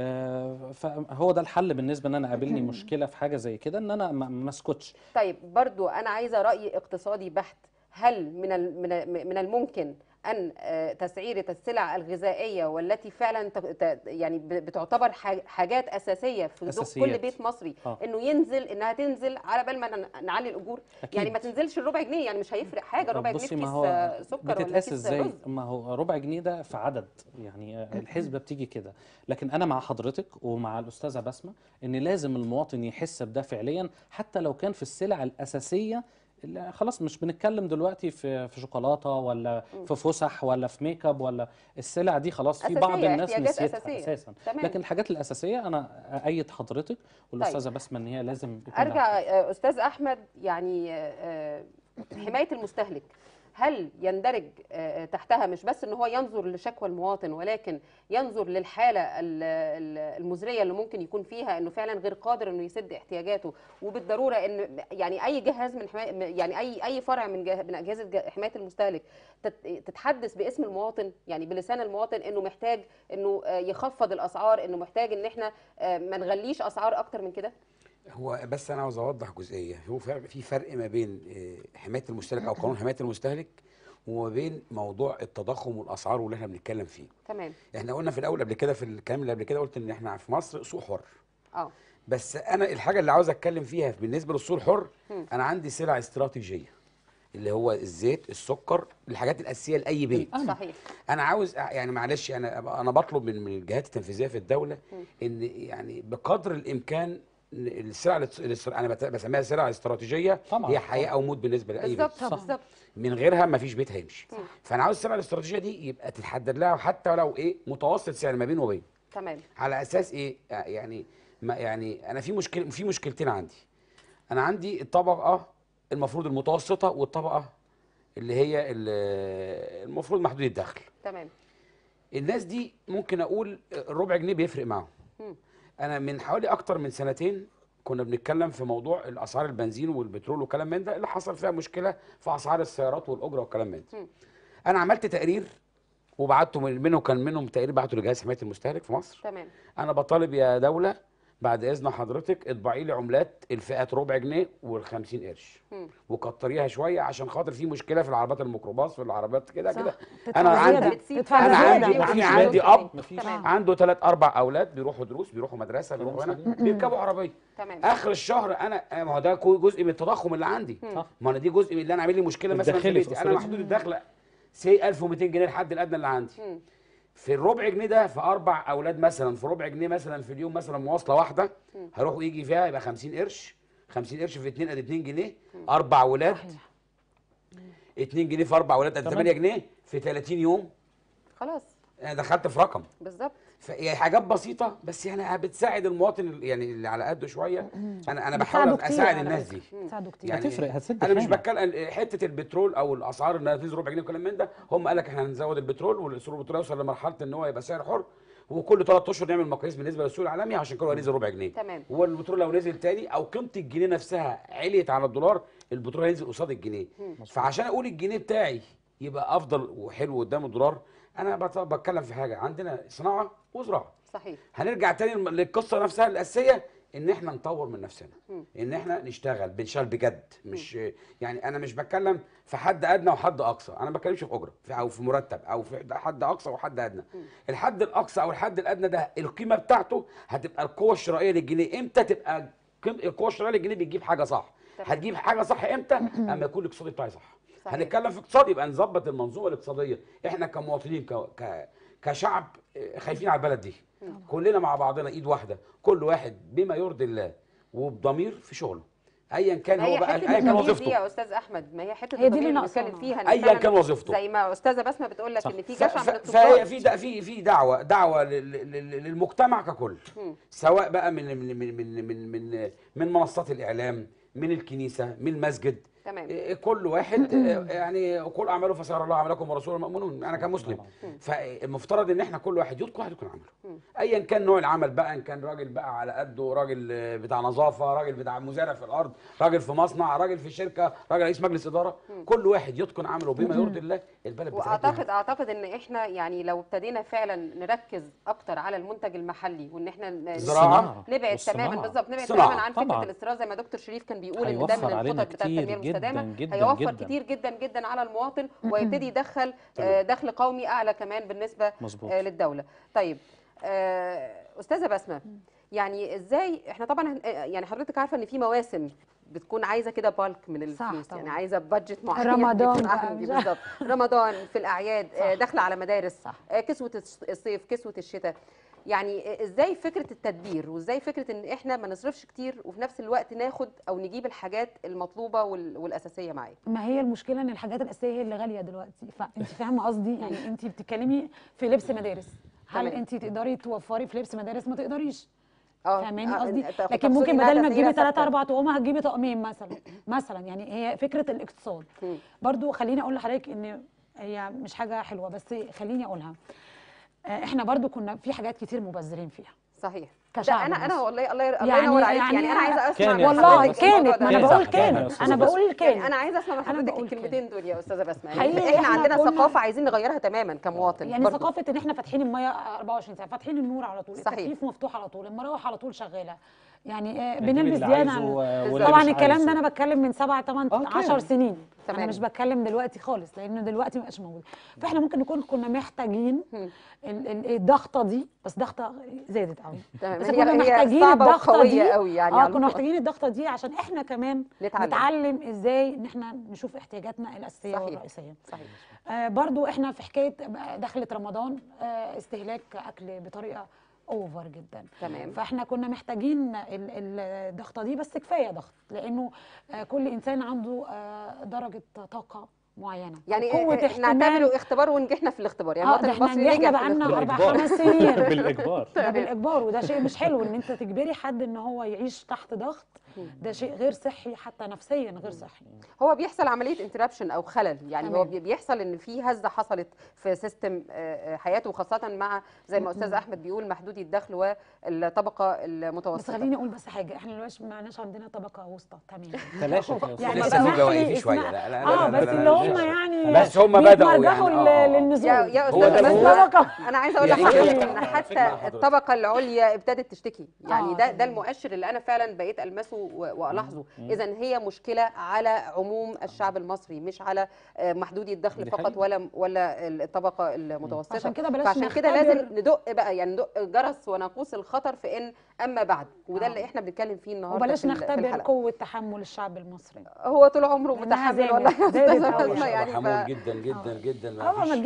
آه، فهو ده الحل بالنسبه ان انا قابلني مشكله في حاجه زي كده ان انا ما ما اسكتش طيب برضو انا عايزه راي اقتصادي بحت هل من ال- من ال- من الممكن ان آه، تسعيره السلع الغذائيه والتي فعلا ت- ت- يعني ب- بتعتبر حاج- حاجات اساسيه في ذوق كل أساسيات. بيت مصري آه. انه ينزل انها تنزل على بال ما ن- نعلي الاجور أكيد. يعني ما تنزلش الربع جنيه يعني مش هيفرق حاجه طب ربع جنيه بصي في ما كيس هو آه، سكر ولا بتتقاس كيس ازاي رز ما هو ربع جنيه ده في عدد يعني آه، الحسبه بتيجي كده لكن انا مع حضرتك ومع الاستاذه بسمه ان لازم المواطن يحس بده فعليا حتى لو كان في السلع الاساسيه اللي خلاص مش بنتكلم دلوقتي في في شوكولاته ولا في فسح ولا في ميك اب ولا السلع دي خلاص في بعض أساسية، الناس احتياجات نسيتها أساسية. اساسا تمام. لكن الحاجات الاساسيه انا ايد حضرتك والاستاذه بسمه ان هي لازم يكون لها ارجع آه، استاذ احمد يعني آه، آه، حمايه المستهلك هل يندرج آه، تحتها مش بس ان هو ينظر لشكوى المواطن ولكن ينظر للحاله ال- ال- المزريه اللي ممكن يكون فيها انه فعلا غير قادر انه يسد احتياجاته وبالضروره ان يعني اي جهاز من حماية يعني اي اي فرع من جه- من اجهزه جه- حمايه المستهلك تت- تتحدث باسم المواطن يعني بلسان المواطن انه محتاج انه آه، يخفض الاسعار انه محتاج ان احنا آه، ما نغليش اسعار اكتر من كده هو بس انا عاوز اوضح جزئيه هو فرق في فرق ما بين آه، حمايه المستهلك او قانون حمايه المستهلك وما بين موضوع التضخم والاسعار واللي احنا بنتكلم فيه تمام احنا قلنا في الاول قبل كده في الكلام اللي قبل كده قلت ان احنا في مصر سوق حر اه بس انا الحاجه اللي عاوز اتكلم فيها بالنسبه للسوق الحر انا عندي سلع استراتيجيه اللي هو الزيت السكر الحاجات الاساسيه لاي بيت صحيح انا عاوز يعني معلش انا انا بطلب من من الجهات التنفيذيه في الدوله ان يعني بقدر الامكان السلع الاس- الاس- انا بت- بسميها سلع استراتيجيه طبعاً، هي حياه او موت بالنسبه لاي بيت بالظبط صح. بالظبط من غيرها ما فيش بيت هيمشي فانا عاوز السلع الاستراتيجيه دي يبقى تتحدد لها حتى لو ايه متوسط سعر ما بين وبين تمام على اساس ايه يعني ما يعني انا في مشكله في مشكلتين عندي انا عندي الطبقه المفروض المتوسطه والطبقه اللي هي ال- المفروض محدود الدخل تمام الناس دي ممكن اقول ربع جنيه بيفرق معاهم مم. انا من حوالي اكتر من سنتين كنا بنتكلم في موضوع الاسعار البنزين والبترول وكلام من ده اللي حصل فيها مشكله في اسعار السيارات والاجره والكلام من ده مم. انا عملت تقرير وبعته من- منه كان منهم تقرير بعته لجهاز حمايه المستهلك في مصر تمام انا بطالب يا دوله بعد اذن حضرتك اطبعي لي عملات الفئات ربع جنيه وال50 قرش مم. وكتريها شويه عشان خاطر في مشكله في العربيات الميكروباص في العربيات كده صح. كده تدفع انا زيادة. عندي تدفع انا زيادة. عندي وعندي انا عندي فلوس اب مفيش تمام. عنده ثلاث اربع اولاد بيروحوا دروس بيروحوا مدرسه بيروحوا هنا بيركبوا عربيه تمام اخر الشهر انا ما هو ده كو- جزء من التضخم اللي عندي صح. ما انا دي جزء من اللي انا عامل لي مشكله مثلا في الداخلي في بيتي انا أسرتي. محدود الدخل سي 1200 جنيه الحد الادنى اللي عندي مم. في الربع جنيه ده في اربع اولاد مثلا في ربع جنيه مثلا في اليوم مثلا مواصله واحده هيروحوا يجي فيها يبقى 50 قرش 50 قرش في 2 ادي 2 جنيه اربع اولاد صحيح 2 جنيه في اربع اولاد ادي تمام. 8 جنيه في 30 يوم خلاص انا دخلت في رقم بالظبط فهي حاجات بسيطه بس يعني بتساعد المواطن ال- يعني اللي على قده شويه انا انا بحاول بتساعده أبقى كتير اساعد على الناس فكرة. دي ساعدوا كتير يعني هتفرق، هتسد انا مش خانة. بتكلم حته البترول او الاسعار انها تنزل ربع جنيه وكلام من ده هم قال لك احنا هنزود البترول والسوق البترول يوصل لمرحله ان هو يبقى سعر حر وكل ثلاث اشهر نعمل مقاييس بالنسبه للسوق العالمي عشان كده هو نزل ربع جنيه تمام. والبترول لو نزل تاني او قيمه الجنيه نفسها عليت على الدولار البترول هينزل قصاد الجنيه فعشان اقول الجنيه بتاعي يبقى افضل وحلو قدام الدولار انا بت- بتكلم في حاجه عندنا صناعه وزراعه صحيح هنرجع تاني للم- للقصه نفسها الاساسيه ان احنا نطور من نفسنا ان احنا نشتغل بنشتغل بجد مش يعني انا مش بتكلم في حد ادنى وحد اقصى انا ما بتكلمش في اجره في او في مرتب او في حد اقصى وحد ادنى الحد الاقصى او الحد الادنى ده القيمه بتاعته هتبقى القوه الشرائيه للجنيه امتى تبقى قيم- القوه الشرائيه للجنيه بتجيب حاجه صح تمام. هتجيب حاجه صح امتى اما يكون الاقتصاد بتاعي صح صحيح. هنتكلم في اقتصاد يبقى نظبط المنظومه الاقتصاديه احنا كمواطنين ك... ك... كشعب آه، خايفين على البلد دي كلنا مع بعضنا ايد واحده كل واحد بما يرضي الله وبضمير في شغله ايا كان ما هي هو بقى حته ايا كان التغيير دي وظيفته يا استاذ احمد ما هي حته هي دي التغيير اللي اللي بنتكلم ناقصانا. فيها إن أيا فعلاً كان وظيفته. زي ما استاذه بسمه بتقول لك صح. ان في ف- جشع ف- من فهي التجار في د- في في دعوه دعوه لل- لل- للمجتمع ككل سواء بقى من من من من من من, من منصات الاعلام من الكنيسه من المسجد تمام. إيه، كل واحد إيه، يعني كل اعماله فسيرى الله عملكم ورسوله المؤمنون انا كمسلم فالمفترض ان احنا كل واحد يتقن واحد يتقن عمله ايا كان نوع العمل بقى ان كان راجل بقى على قده راجل آه، بتاع نظافه راجل بتاع مزارع في الارض راجل في مصنع راجل في شركه راجل رئيس مجلس اداره كل واحد يتقن عمله بما يرضي الله البلد بتاعتنا واعتقد اعتقد ان احنا يعني لو ابتدينا فعلا نركز اكتر على المنتج المحلي وان احنا ن- زراعة. نبعد والصناعة. تماما بالظبط نبعد صناعة. تماما عن فكره طبعاً. الاستيراد زي ما دكتور شريف كان بيقول ان ده هيوفر من علينا الخطط بتاعت كتير التنميه جداً المستدامه جداً هيوفر جداً. كتير جدا جدا على المواطن ويبتدي يدخل آه، دخل قومي اعلى كمان بالنسبه مظبوط. آه، للدوله طيب آه، استاذه بسمه يعني ازاي احنا طبعا هن- آه، يعني حضرتك عارفه ان في مواسم بتكون عايزه كده بالك من صح الفلوس طبعاً. يعني عايزه بادجت معين رمضان يكون بقى، عندي مش بالظبط رمضان في الاعياد آه، صح. داخله على مدارس صح. آه، كسوه الص- الصيف كسوه الشتاء يعني آه، ازاي فكره التدبير وازاي فكره ان احنا ما نصرفش كتير وفي نفس الوقت ناخد او نجيب الحاجات المطلوبه وال- والاساسيه معايا ما هي المشكله ان الحاجات الاساسيه هي اللي غاليه دلوقتي فانت فاهمه قصدي يعني انت بتتكلمي في لبس مدارس هل تمام. انت تقدري توفري في لبس مدارس ما تقدريش اه فاهماني آه، قصدي أنت تقصدي لكن ممكن إنها بدل ما تسعيرة تجيبي ثلاثة ثابتة. أربع طقم هتجيبي طقمين مثلا مثلا يعني هي فكره الاقتصاد مم. برضو خليني اقول لحضرتك ان هي مش حاجه حلوه بس خليني اقولها آه، احنا برضو كنا في حاجات كتير مبذرين فيها صحيح كشعب ده انا انا مصري. والله الله الله يعني- ينور عليك يعني, يعني انا عايزه اسمع كان من يا والله حضرتك الموضوع كانت ده. ما انا كان بقول صح، كان يا كانت أستاذ انا بس. بقول يعني كانت انا عايزه اسمع من أنا حضرتك بقول الكلمتين دول يا استاذه بسمه حقيقي يعني احنا إحنا عندنا كنا- ثقافه عايزين نغيرها تماما كمواطن يعني برضو. ثقافه ان احنا فاتحين الميه 24 ساعه فاتحين النور على طول صحيح. التكييف مفتوح على طول المراوح على طول شغاله يعني آه، نجيب بنلبس اللي زياده عايزه عن واللي طبعا مش الكلام عايزه. ده انا بتكلم من 7 8 آه، 10 كان. سنين تمام. انا مش بتكلم دلوقتي خالص لان دلوقتي ما بقاش موجود فاحنا ممكن نكون كنا محتاجين ال- ال- الضغطه دي بس ضغطه زادت قوي تمام. بس هي- كنا هي محتاجين صعبة الضغطه وقوية دي قوي يعني اه على كنا الموضوع. محتاجين الضغطه دي عشان احنا كمان نتعلم. نتعلم ازاي ان احنا نشوف احتياجاتنا الاساسيه صحيح. والرئيسيه صحيح آه برضو احنا في حكايه دخلت رمضان آه استهلاك اكل بطريقه اوفر جدا تمام. فاحنا كنا محتاجين ال- ال- الضغطه دي بس كفايه ضغط لانه آه كل انسان عنده آه درجه طاقه معينه يعني قوه إيه- احتمال نعتبره اختبار ونجحنا في الاختبار يعني اه المواطن ده احنا المصري نجحنا نجح في بقالنا الاختبار اربع خمس سنين بالاجبار ده بالاجبار وده شيء مش حلو ان انت تجبري حد ان هو يعيش تحت ضغط ده شيء غير صحي حتى نفسيا غير صحي هو بيحصل عمليه انتربشن او خلل يعني هو تمام. بي- بيحصل ان في هزه حصلت في سيستم آه، آه، حياته وخاصه مع زي ما استاذ احمد بيقول محدودي الدخل والطبقه بس المتوسطه خليني اقول بس حاجه احنا دلوقتي ما عندناش عندنا طبقه وسطى تمام تلاشت يا يعني لسه أستاذ. في اسمح جوايفي لي- شوية. اسمح- لا- لا- اه لا- بس لا- اللي لا- هم لا. يعني بس هم بدأوا بيتمرجحوا يعني، لل- آه، آه. للنزول يا يا هو ده استاذ هو- بسمة، طبقة. انا عايزه اقول هي دي لحضرتك كده. ان أنا حتى أتفق مع حضرتك. الطبقه العليا ابتدت تشتكي يعني آه، ده ده تمام. المؤشر اللي انا فعلا بقيت المسه و- والاحظه اذا هي مشكله على عموم الشعب المصري مش على آه، محدودي الدخل دي فقط حقيقة. ولا ولا الطبقه المتوسطه عشان كده بلاش فعشان كده نختبر- لازم ندق بقى يعني ندق جرس وناقوس الخطر في ان اما بعد وده آه. اللي احنا بنتكلم فيه النهارده وبلاش في ال- في نختبر الحلقة. قوه تحمل الشعب المصري هو طول عمره لأنها متحمل زادت- والله يا زادت استاذه أوي. بسمة يعني ف... حمول جدا جدا جدا اه ما فيش- تجيش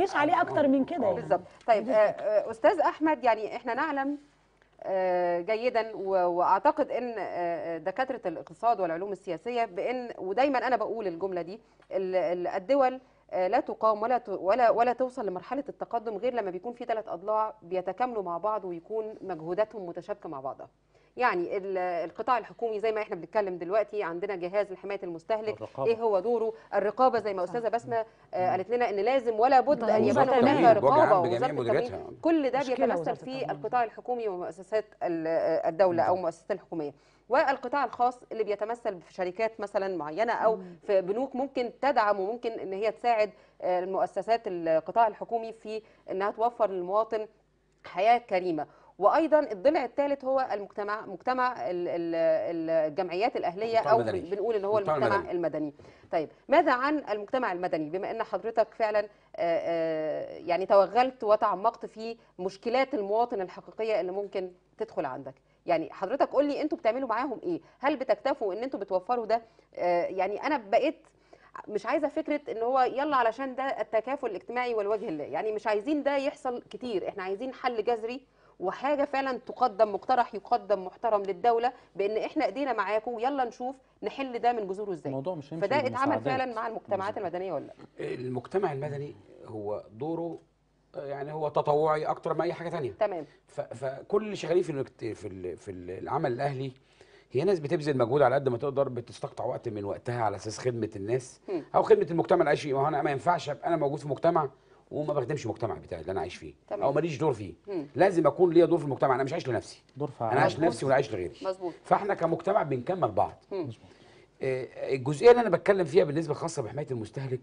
تجريش عليه اكتر من كده يعني. بالظبط طيب آه، آه، استاذ احمد يعني احنا نعلم آه، جيدا و- واعتقد ان آه، دكاتره الاقتصاد والعلوم السياسيه بان ودايما انا بقول الجمله دي ال- ال- الدول آه، لا تقام ولا ت- ولا ولا توصل لمرحله التقدم غير لما بيكون في ثلاث اضلاع بيتكاملوا مع بعض ويكون مجهوداتهم متشابكه مع بعضها يعني ال- القطاع الحكومي زي ما احنا بنتكلم دلوقتي عندنا جهاز لحمايه المستهلك الرقابة. ايه هو دوره الرقابه زي ما استاذه بسمه آه، قالت لنا ان لازم ولا بد ان ضروري يكون تمام. هناك بوجه عام رقابه بجميع ووزاره التموين مديرياتها. كل ده مشكلة بيتمثل وزارة في التموين. القطاع الحكومي ومؤسسات ال- الدوله او المؤسسات الحكوميه والقطاع الخاص اللي بيتمثل في شركات مثلا معينه او في بنوك ممكن تدعم وممكن ان هي تساعد آه، المؤسسات القطاع الحكومي في انها توفر للمواطن حياه كريمه وايضا الضلع الثالث هو المجتمع مجتمع ال- ال- الجمعيات الاهليه المجتمع او المدني. بنقول ان هو المجتمع المجتمع المدني. المدني طيب ماذا عن المجتمع المدني بما ان حضرتك فعلا آه، آه، يعني توغلت وتعمقت في مشكلات المواطن الحقيقيه اللي ممكن تدخل عندك يعني حضرتك قول لي انتوا بتعملوا معاهم ايه هل بتكتفوا ان انتوا بتوفروا ده آه، يعني انا بقيت مش عايزه فكره ان هو يلا علشان ده التكافل الاجتماعي والوجه الله يعني مش عايزين ده يحصل كتير احنا عايزين حل جذري وحاجه فعلا تقدم مقترح يقدم محترم للدوله بان احنا ايدينا معاكم ويلا نشوف نحل ده من جذوره ازاي الموضوع مش هيمشي فده اتعمل بالمساعدات. فعلا مع المجتمعات المدنيه ولا لا المجتمع المدني هو دوره آه، يعني هو تطوعي اكتر من اي حاجه تانية تمام ف- فكل اللي شغالين في المجت- في ال- في ال- العمل الاهلي هي ناس بتبذل مجهود على قد ما تقدر بتستقطع وقت من وقتها على اساس خدمه الناس مم. او خدمه المجتمع اللي عايش فيه ما هو انا ما ينفعش ابقى انا موجود في مجتمع وما بخدمش المجتمع بتاعي اللي انا عايش فيه تمام. او ماليش دور فيه مم. لازم اكون ليا دور في المجتمع انا مش عايش لنفسي دور انا فعال عايش لنفسي ولا عايش لغيري مظبوط فاحنا كمجتمع بنكمل بعض مم. آه، الجزئيه اللي انا بتكلم فيها بالنسبه خاصه بحمايه المستهلك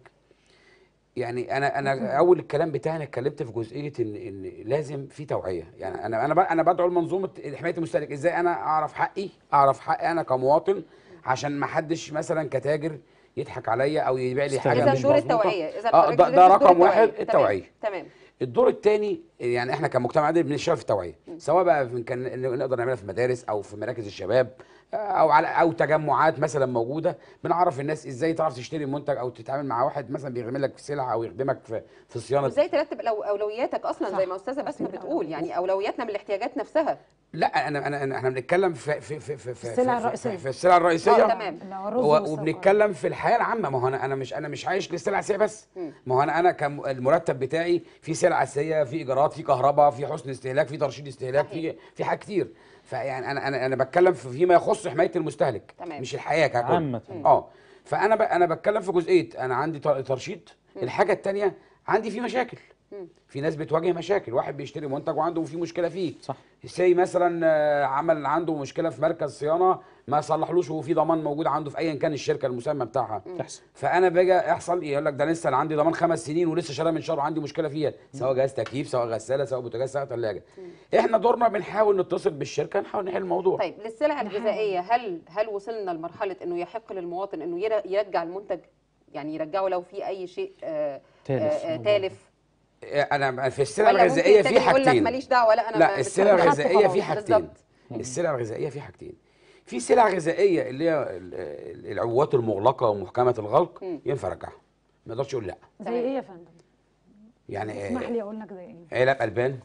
يعني انا انا اول الكلام بتاعي انا اتكلمت في جزئيه ان ان لازم في توعيه يعني انا انا ب- انا بدعو لمنظومه حمايه المستهلك ازاي انا اعرف حقي اعرف حقي انا كمواطن عشان ما حدش مثلا كتاجر يضحك عليا او يبيع لي حاجه اذا مش دور مظبوطه التوعيه اذا اه حضرتك ده, بتدرس ده دور رقم واحد تمام. التوعيه تمام الدور الثاني يعني احنا كمجتمع عادل بنشتغل في التوعيه سواء بقى في كان نقدر نعملها في مدارس او في مراكز الشباب او على او تجمعات مثلا موجوده بنعرف الناس ازاي تعرف تشتري منتج او تتعامل مع واحد مثلا بيعمل لك في سلعه او يخدمك في في صيانه وازاي ترتب الأو- اولوياتك اصلا صح. زي ما استاذه بسمه بتقول يعني اولوياتنا من الاحتياجات نفسها لا انا انا أنا- احنا بنتكلم في في في في, في السلع في- الرئيسية. في السلع الرئيسيه اه تمام اللي هو الرز و- والسكر. وبنتكلم في الحياه العامه ما هو انا انا مش انا مش عايش للسلع الاساسيه بس مم. ما هو انا انا كم المرتب بتاعي في سلع اساسيه في ايجارات في كهرباء في حسن استهلاك في ترشيد استهلاك في صحيح. في حاجات كتير فيعني انا انا انا بتكلم في فيما يخص حمايه المستهلك تمام. مش الحياه ككل عامة. اه فانا ب... انا بتكلم في جزئيه انا عندي تر- ترشيد الحاجه الثانيه عندي في مشاكل مم. في ناس بتواجه مشاكل واحد بيشتري منتج وعنده في مشكله فيه صح سي مثلا آه، عمل عنده مشكله في مركز صيانه ما صلحلوش وفي ضمان موجود عنده في ايا كان الشركه المسمى بتاعها تحصل فانا باجي يحصل يقول لك ده لسه انا عندي ضمان خمس سنين ولسه شاريها من شهر وعندي مشكله فيها سواء جهاز تكييف سواء غساله سواء بوتاجاز سواء ثلاجه احنا دورنا بنحاول نتصل بالشركه نحاول نحل الموضوع طيب للسلع الغذائيه هل هل وصلنا لمرحله انه يحق للمواطن انه ير- يرجع المنتج يعني يرجعه لو في اي شيء آه، تالف. آه، آه، تالف انا في السلع ولا ممكن الغذائيه التاجر في يقول لك حاجتين ماليش دعوه لا انا لا ما- السلع مش هاخده الغذائيه في خلاص. حاجتين بالظبط. السلع الغذائيه في حاجتين في سلع غذائيه اللي هي ال- ال- العبوات المغلقه ومحكمه الغلق مم. ينفع ارجعها ما اقدرش اقول لا زي تمام. ايه يا فندم يعني اسمح آه، لي اقول لك زي ايه علب البان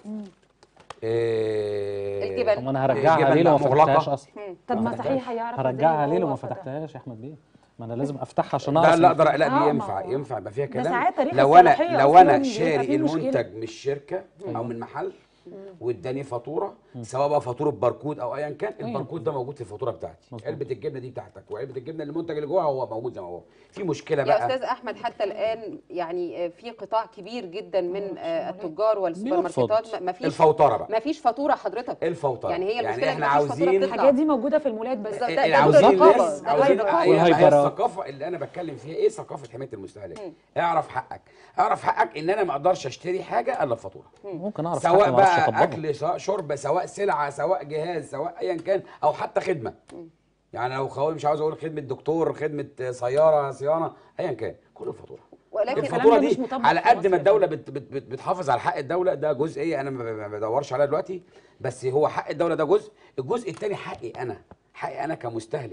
آه، الجبن. طب ما انا هرجعها الجبن ليه لو ما مغلقة. فتحتهاش اصلا مم. طب ما فتحتهاش. صحيح هيعرف إزاي هرجعها إن ليه لو هو ما فتح؟ فتحتهاش يا احمد بيه ما انا لازم افتحها عشان لا اعرف لا اقدر لا آه، دي ما ينفع هو- ينفع يبقى فيها ده كلام ساعات تاريخ لو انا الصلاحية لو أصلاً انا بيبقى شاري فيه مشكلة. المنتج من الشركه او من محل واداني فاتوره سواء بقى فاتوره باركود او ايا كان الباركود ده موجود في الفاتوره بتاعتي مظبوط. علبه الجبنه دي بتاعتك وعلبه الجبنه المنتج اللي جواها هو موجود زي ما هو في مشكله يا بقى استاذ احمد حتى الان يعني آه، في قطاع كبير جدا من آه، التجار والسوبر بيرفض. ماركتات ما فيش الفوتره بقى ما فيش فاتوره حضرتك الفوتره يعني هي المشكله احنا إن مفيش فاتورة عاوزين بتطلع. الحاجات دي موجوده في المولات بس بالظبط. ده- اللي ده عاوزين دور الرقابة. الناس ده عاوزين دور هي الرقابة. هي والهيبرة. الثقافه اللي انا بتكلم فيها ايه ثقافه حمايه المستهلك اعرف حقك اعرف حقك ان انا ما اقدرش اشتري حاجه الا بفاتوره ممكن اعرف سواء حتى ما اعرفش بقى اطبقه اكل سواء شرب سواء سلعه سواء جهاز سواء ايا كان او حتى خدمه يعني لو خوي مش عاوز اقول خدمه دكتور خدمه سياره صيانه ايا كان كل الفاتوره ولكن الفاتوره ده مش دي مطبق على في قد مصر ما يا الدوله بت بت بت بتحافظ على حق الدوله ده جزء ايه انا ما ب- ما بدورش عليها دلوقتي بس هو حق الدوله ده جزء الجزء الثاني حقي انا حقي انا كمستهلك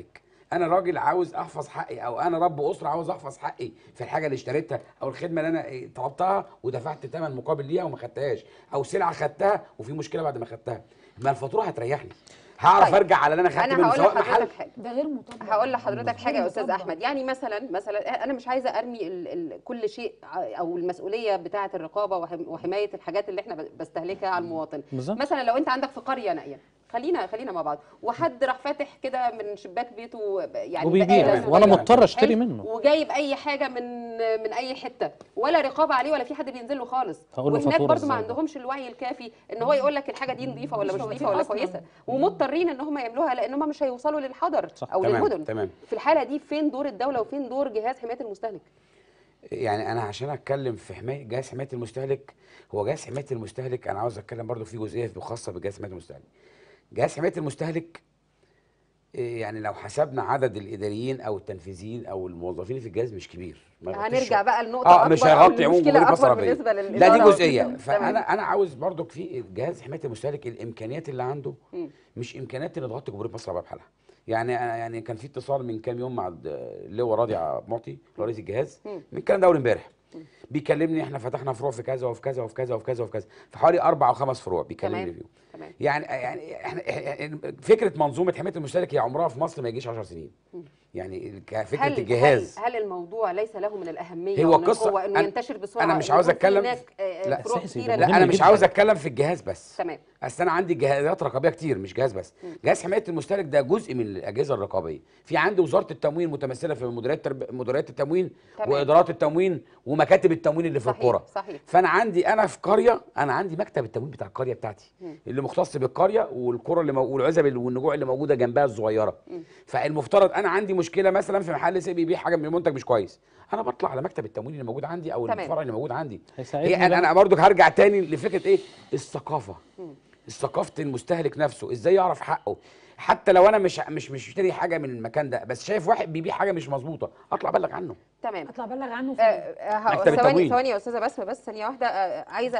انا راجل عاوز احفظ حقي او انا رب اسره عاوز احفظ حقي في الحاجه اللي اشتريتها او الخدمه اللي انا إيه طلبتها ودفعت ثمن مقابل ليها وما خدتهاش او سلعه خدتها وفي مشكله بعد ما خدتها ما الفاتوره هتريحني هعرف طيب. ارجع على اللي انا خدت انا منه هقول سواء محل لحضرتك حاجه ده غير مطبق هقول لحضرتك حاجه يا استاذ مطبق. احمد يعني مثلا مثلا انا مش عايزه ارمي ال ال كل شيء ع- او المسؤوليه بتاعه الرقابه وحم- وحمايه الحاجات اللي احنا ب- بستهلكها على المواطن بالظبط. مثلا لو انت عندك في قريه نائيه خلينا خلينا مع بعض وحد راح فاتح كده من شباك بيته ب- يعني وبيبيع بقالة وانا صغيرة. مضطر اشتري حلو؟ منه وجايب اي حاجه من من اي حته ولا رقابه عليه ولا في حد بينزل له خالص هقول له وهناك فاتورة برضو ما إزاي بقى؟ عندهمش الوعي الكافي ان هو يقول لك الحاجه دي نظيفه ولا مش مش نظيفه ولا أصلاً. كويسه ومضطرين ان هم يعملوها لان هم مش هيوصلوا للحضر صح. او تمام، للمدن تمام. في الحاله دي فين دور الدوله وفين دور جهاز حمايه المستهلك يعني انا عشان اتكلم في حمايه جهاز حمايه المستهلك هو جهاز حمايه المستهلك انا عاوز اتكلم برضو في جزئيه خاصه بجهاز حمايه المستهلك جهاز حمايه المستهلك إيه يعني لو حسبنا عدد الاداريين او التنفيذيين او الموظفين في الجهاز مش كبير ما يغطيش هنرجع بقى لنقطه اه اكبر مش أو هيغطي عموم المشكلة جمهوريه مصر اكبر العربيه بالنسبه لا للاداره دي جزئيه تمام. فانا انا عاوز برضو في جهاز حمايه المستهلك الامكانيات اللي عنده مش امكانيات اللي تغطي جمهوريه مصر العربيه بحالها يعني أنا يعني كان في اتصال من كام يوم مع الد- اللواء راضي عبد المعطي رئيس الجهاز من الكلام ده اول امبارح بيكلمني احنا فتحنا فروع في كذا وفي كذا وفي كذا وفي كذا وفي كذا في حوالي اربع او خمس فروع بيكلمني تمام. فيهم تمام يعني يعني احنا إحنا- فكره منظومه حمايه المستهلك هي عمرها في مصر ما يجيش 10 سنين يعني كفكره هل الجهاز هل, هل الموضوع ليس له من الاهميه هو ومن قصة- القوه انه أنا- ينتشر بسرعه أنا مش إن عاوز يكون في أتكلم- هناك آه، لا، فروع أساسي، كتيره ده لا مهم انا مش جداً. عاوز اتكلم في الجهاز بس تمام اصل انا عندي جهازات رقابيه كتير مش جهاز بس جهاز حمايه المستهلك ده جزء من الاجهزه الرقابيه في عندي وزاره التموين متمثله في مديريات ترب... مديريات التموين تمام. وادارات التموين ومكاتب التموين اللي في صحيح، القرى صحيح. فانا عندي انا في قريه انا عندي مكتب التموين بتاع القريه بتاعتي اللي مختص بالقريه والقرى اللي مو... والعزب اللي- والنجوع اللي موجوده جنبها الصغيره فالمفترض انا عندي مشكله مثلا في محل سي بيبيع حاجه من منتج مش كويس انا بطلع على مكتب التموين اللي موجود عندي او تمام. الفرع اللي موجود عندي هيساعدني هي انا بقى. انا برضو هرجع تاني لفكره ايه الثقافه ثقافه المستهلك نفسه ازاي يعرف حقه حتى لو انا مش مش مش مشتري حاجه من المكان ده بس شايف واحد بيبيع حاجه مش مظبوطه اطلع ابلغ عنه تمام اطلع بلغ عنه آه، في آه، ه- مكتب ثواني التموين. ثواني يا استاذه بسمه بس ثانيه واحده آه، عايزه آه،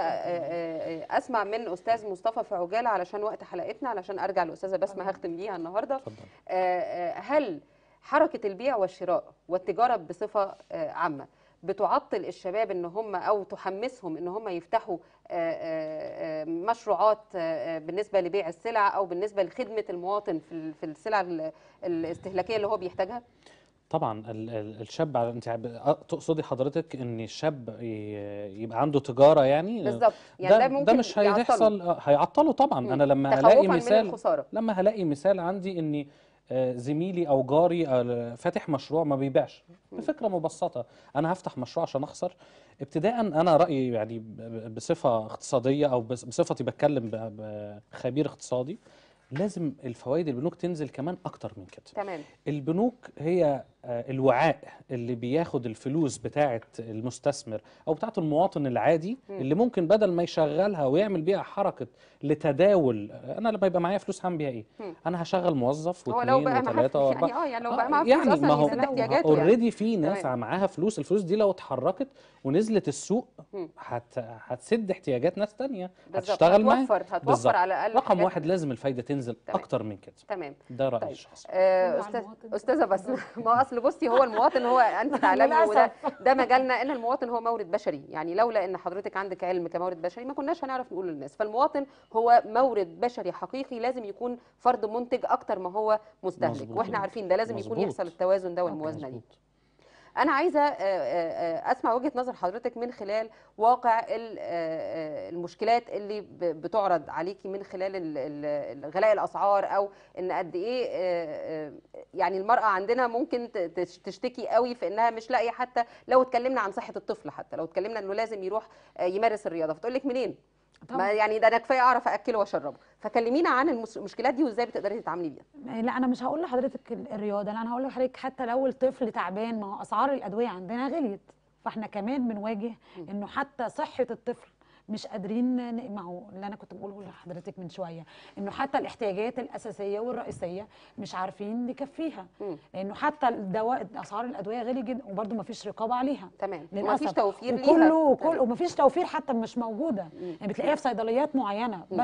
آه، آه، اسمع من استاذ مصطفى في عجاله علشان وقت حلقتنا علشان ارجع لاستاذه بسمه هختم بيها النهارده اتفضل. آه، آه، هل حركه البيع والشراء والتجاره بصفه آه، عامه بتعطل الشباب ان هم او تحمسهم ان هم يفتحوا آه، آه، آه، مشروعات آه، آه، بالنسبه لبيع السلع او بالنسبه لخدمه المواطن في ال- في السلع ال- الاستهلاكيه اللي هو بيحتاجها طبعا ال- ال- الشاب على- انت عب- أه، تقصدي حضرتك ان الشاب ي- يبقى عنده تجاره يعني بالظبط يعني ده ممكن ده مش يعطله. هيحصل آه، هيعطله طبعا مم. انا لما تخوفاً الاقي من مثال الخسارة. لما هلاقي مثال عندي اني آه، زميلي او جاري آه، فاتح مشروع ما بيبيعش بفكره مبسطه انا هفتح مشروع عشان اخسر ابتداء انا رايي يعني ب- ب- بصفه اقتصاديه او بص- بصفتي بتكلم ب- بخبير اقتصادي لازم الفوائد البنوك تنزل كمان اكتر من كده تمام البنوك هي آه، الوعاء اللي بياخد الفلوس بتاعه المستثمر او بتاعه المواطن العادي اللي ممكن بدل ما يشغلها ويعمل بيها حركه لتداول انا لما يبقى معايا فلوس هعمل بيها ايه؟ انا هشغل موظف هو لو واثنين بقى معاه وثلاثه يعني واربعه اه يعني لو آه، بقى معاه فلوس يعني اصلا ما هو يسد احتياجاته يعني اوريدي في ناس تمام. معاها فلوس الفلوس دي لو اتحركت ونزلت السوق هت... هتسد احتياجات ناس تانية بالظبط، هتشتغل معاه هتوفر- هتوفر بالظبط. على الأقل رقم حاجات. واحد لازم الفايده تنزل تمام. اكتر من كده تمام ده رايي طيب الشخصي آه، مع استاذ المواطن. استاذه بس ما اصل بصي هو المواطن هو انت تعلمي وده للأسف. ده مجالنا ان المواطن هو مورد بشري يعني لولا ان حضرتك عندك علم كمورد بشري ما كناش هنعرف نقول للناس فالمواطن هو مورد بشري حقيقي لازم يكون فرد منتج اكتر ما هو مستهلك مظبوط. واحنا عارفين ده لازم يكون مظبوط. يحصل التوازن ده والموازنه دي مظبوط. انا عايزه آه، آه، آه، اسمع وجهه نظر حضرتك من خلال واقع ال- آه، آه، المشكلات اللي ب- بتعرض عليكي من خلال ال- ال- غلاء الاسعار او ان قد ايه آه، آه، يعني المراه عندنا ممكن ت- تش- تشتكي قوي في انها مش لاقيه حتى لو اتكلمنا عن صحه الطفل حتى لو اتكلمنا انه لازم يروح آه، يمارس الرياضه فتقول لك منين ما طبعا يعني ده انا كفايه اعرف اكله واشربه فكلمينا عن المس- المشكلات دي وازاي بتقدري تتعاملي بيها لا انا مش هقول لحضرتك ال- الرياضه لا انا هقول لحضرتك حتى لو الطفل تعبان ما هو اسعار الادويه عندنا غليت فاحنا كمان بنواجه انه حتى صحه الطفل مش قادرين ن- ما هو اللي انا كنت بقوله لحضرتك من شويه انه حتى الاحتياجات الاساسيه والرئيسيه مش عارفين نكفيها مم. لانه حتى الدواء اسعار الادويه غالي جدا وبرده ما فيش رقابه عليها تمام للاسف ومفيش توفير ليها وكله تمام. كل ومفيش توفير حتى مش موجوده يعني بتلاقيها في صيدليات معينه بس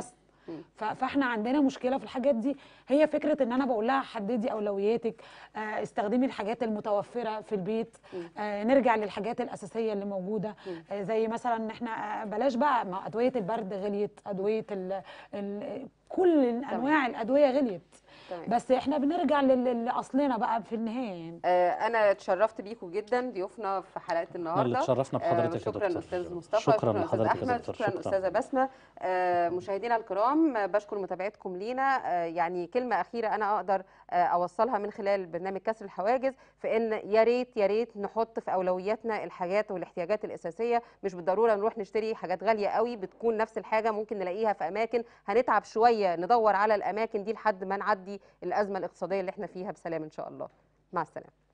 ف- فاحنا عندنا مشكله في الحاجات دي هي فكره ان انا بقول لها حددي اولوياتك آه، استخدمي الحاجات المتوفره في البيت آه، نرجع للحاجات الاساسيه اللي موجوده آه، زي مثلا ان احنا آه، بلاش بقى ما ادويه البرد غليت ادويه ال ال كل انواع الادويه غليت تمام. بس احنا بنرجع لل- لاصلنا بقى في النهايه يعني آه، انا اتشرفت بيكم جدا ضيوفنا في حلقه النهارده اللي اتشرفنا آه، بحضرتك يا شكرا دكتور. استاذ مصطفى شكراً شكرا استاذ لحضرتك يا احمد دكتور. شكرا شكراً. استاذه بسمه آه، مشاهدينا الكرام آه، بشكر متابعتكم لينا آه، يعني كلمه اخيره انا اقدر آه، اوصلها من خلال برنامج كسر الحواجز في ان يا ريت يا ريت نحط في اولوياتنا الحاجات والاحتياجات الاساسيه مش بالضروره نروح نشتري حاجات غاليه قوي بتكون نفس الحاجه ممكن نلاقيها في اماكن هنتعب شويه ندور على الاماكن دي لحد ما نعدي الازمه الاقتصاديه اللي احنا فيها بسلام ان شاء الله مع السلامه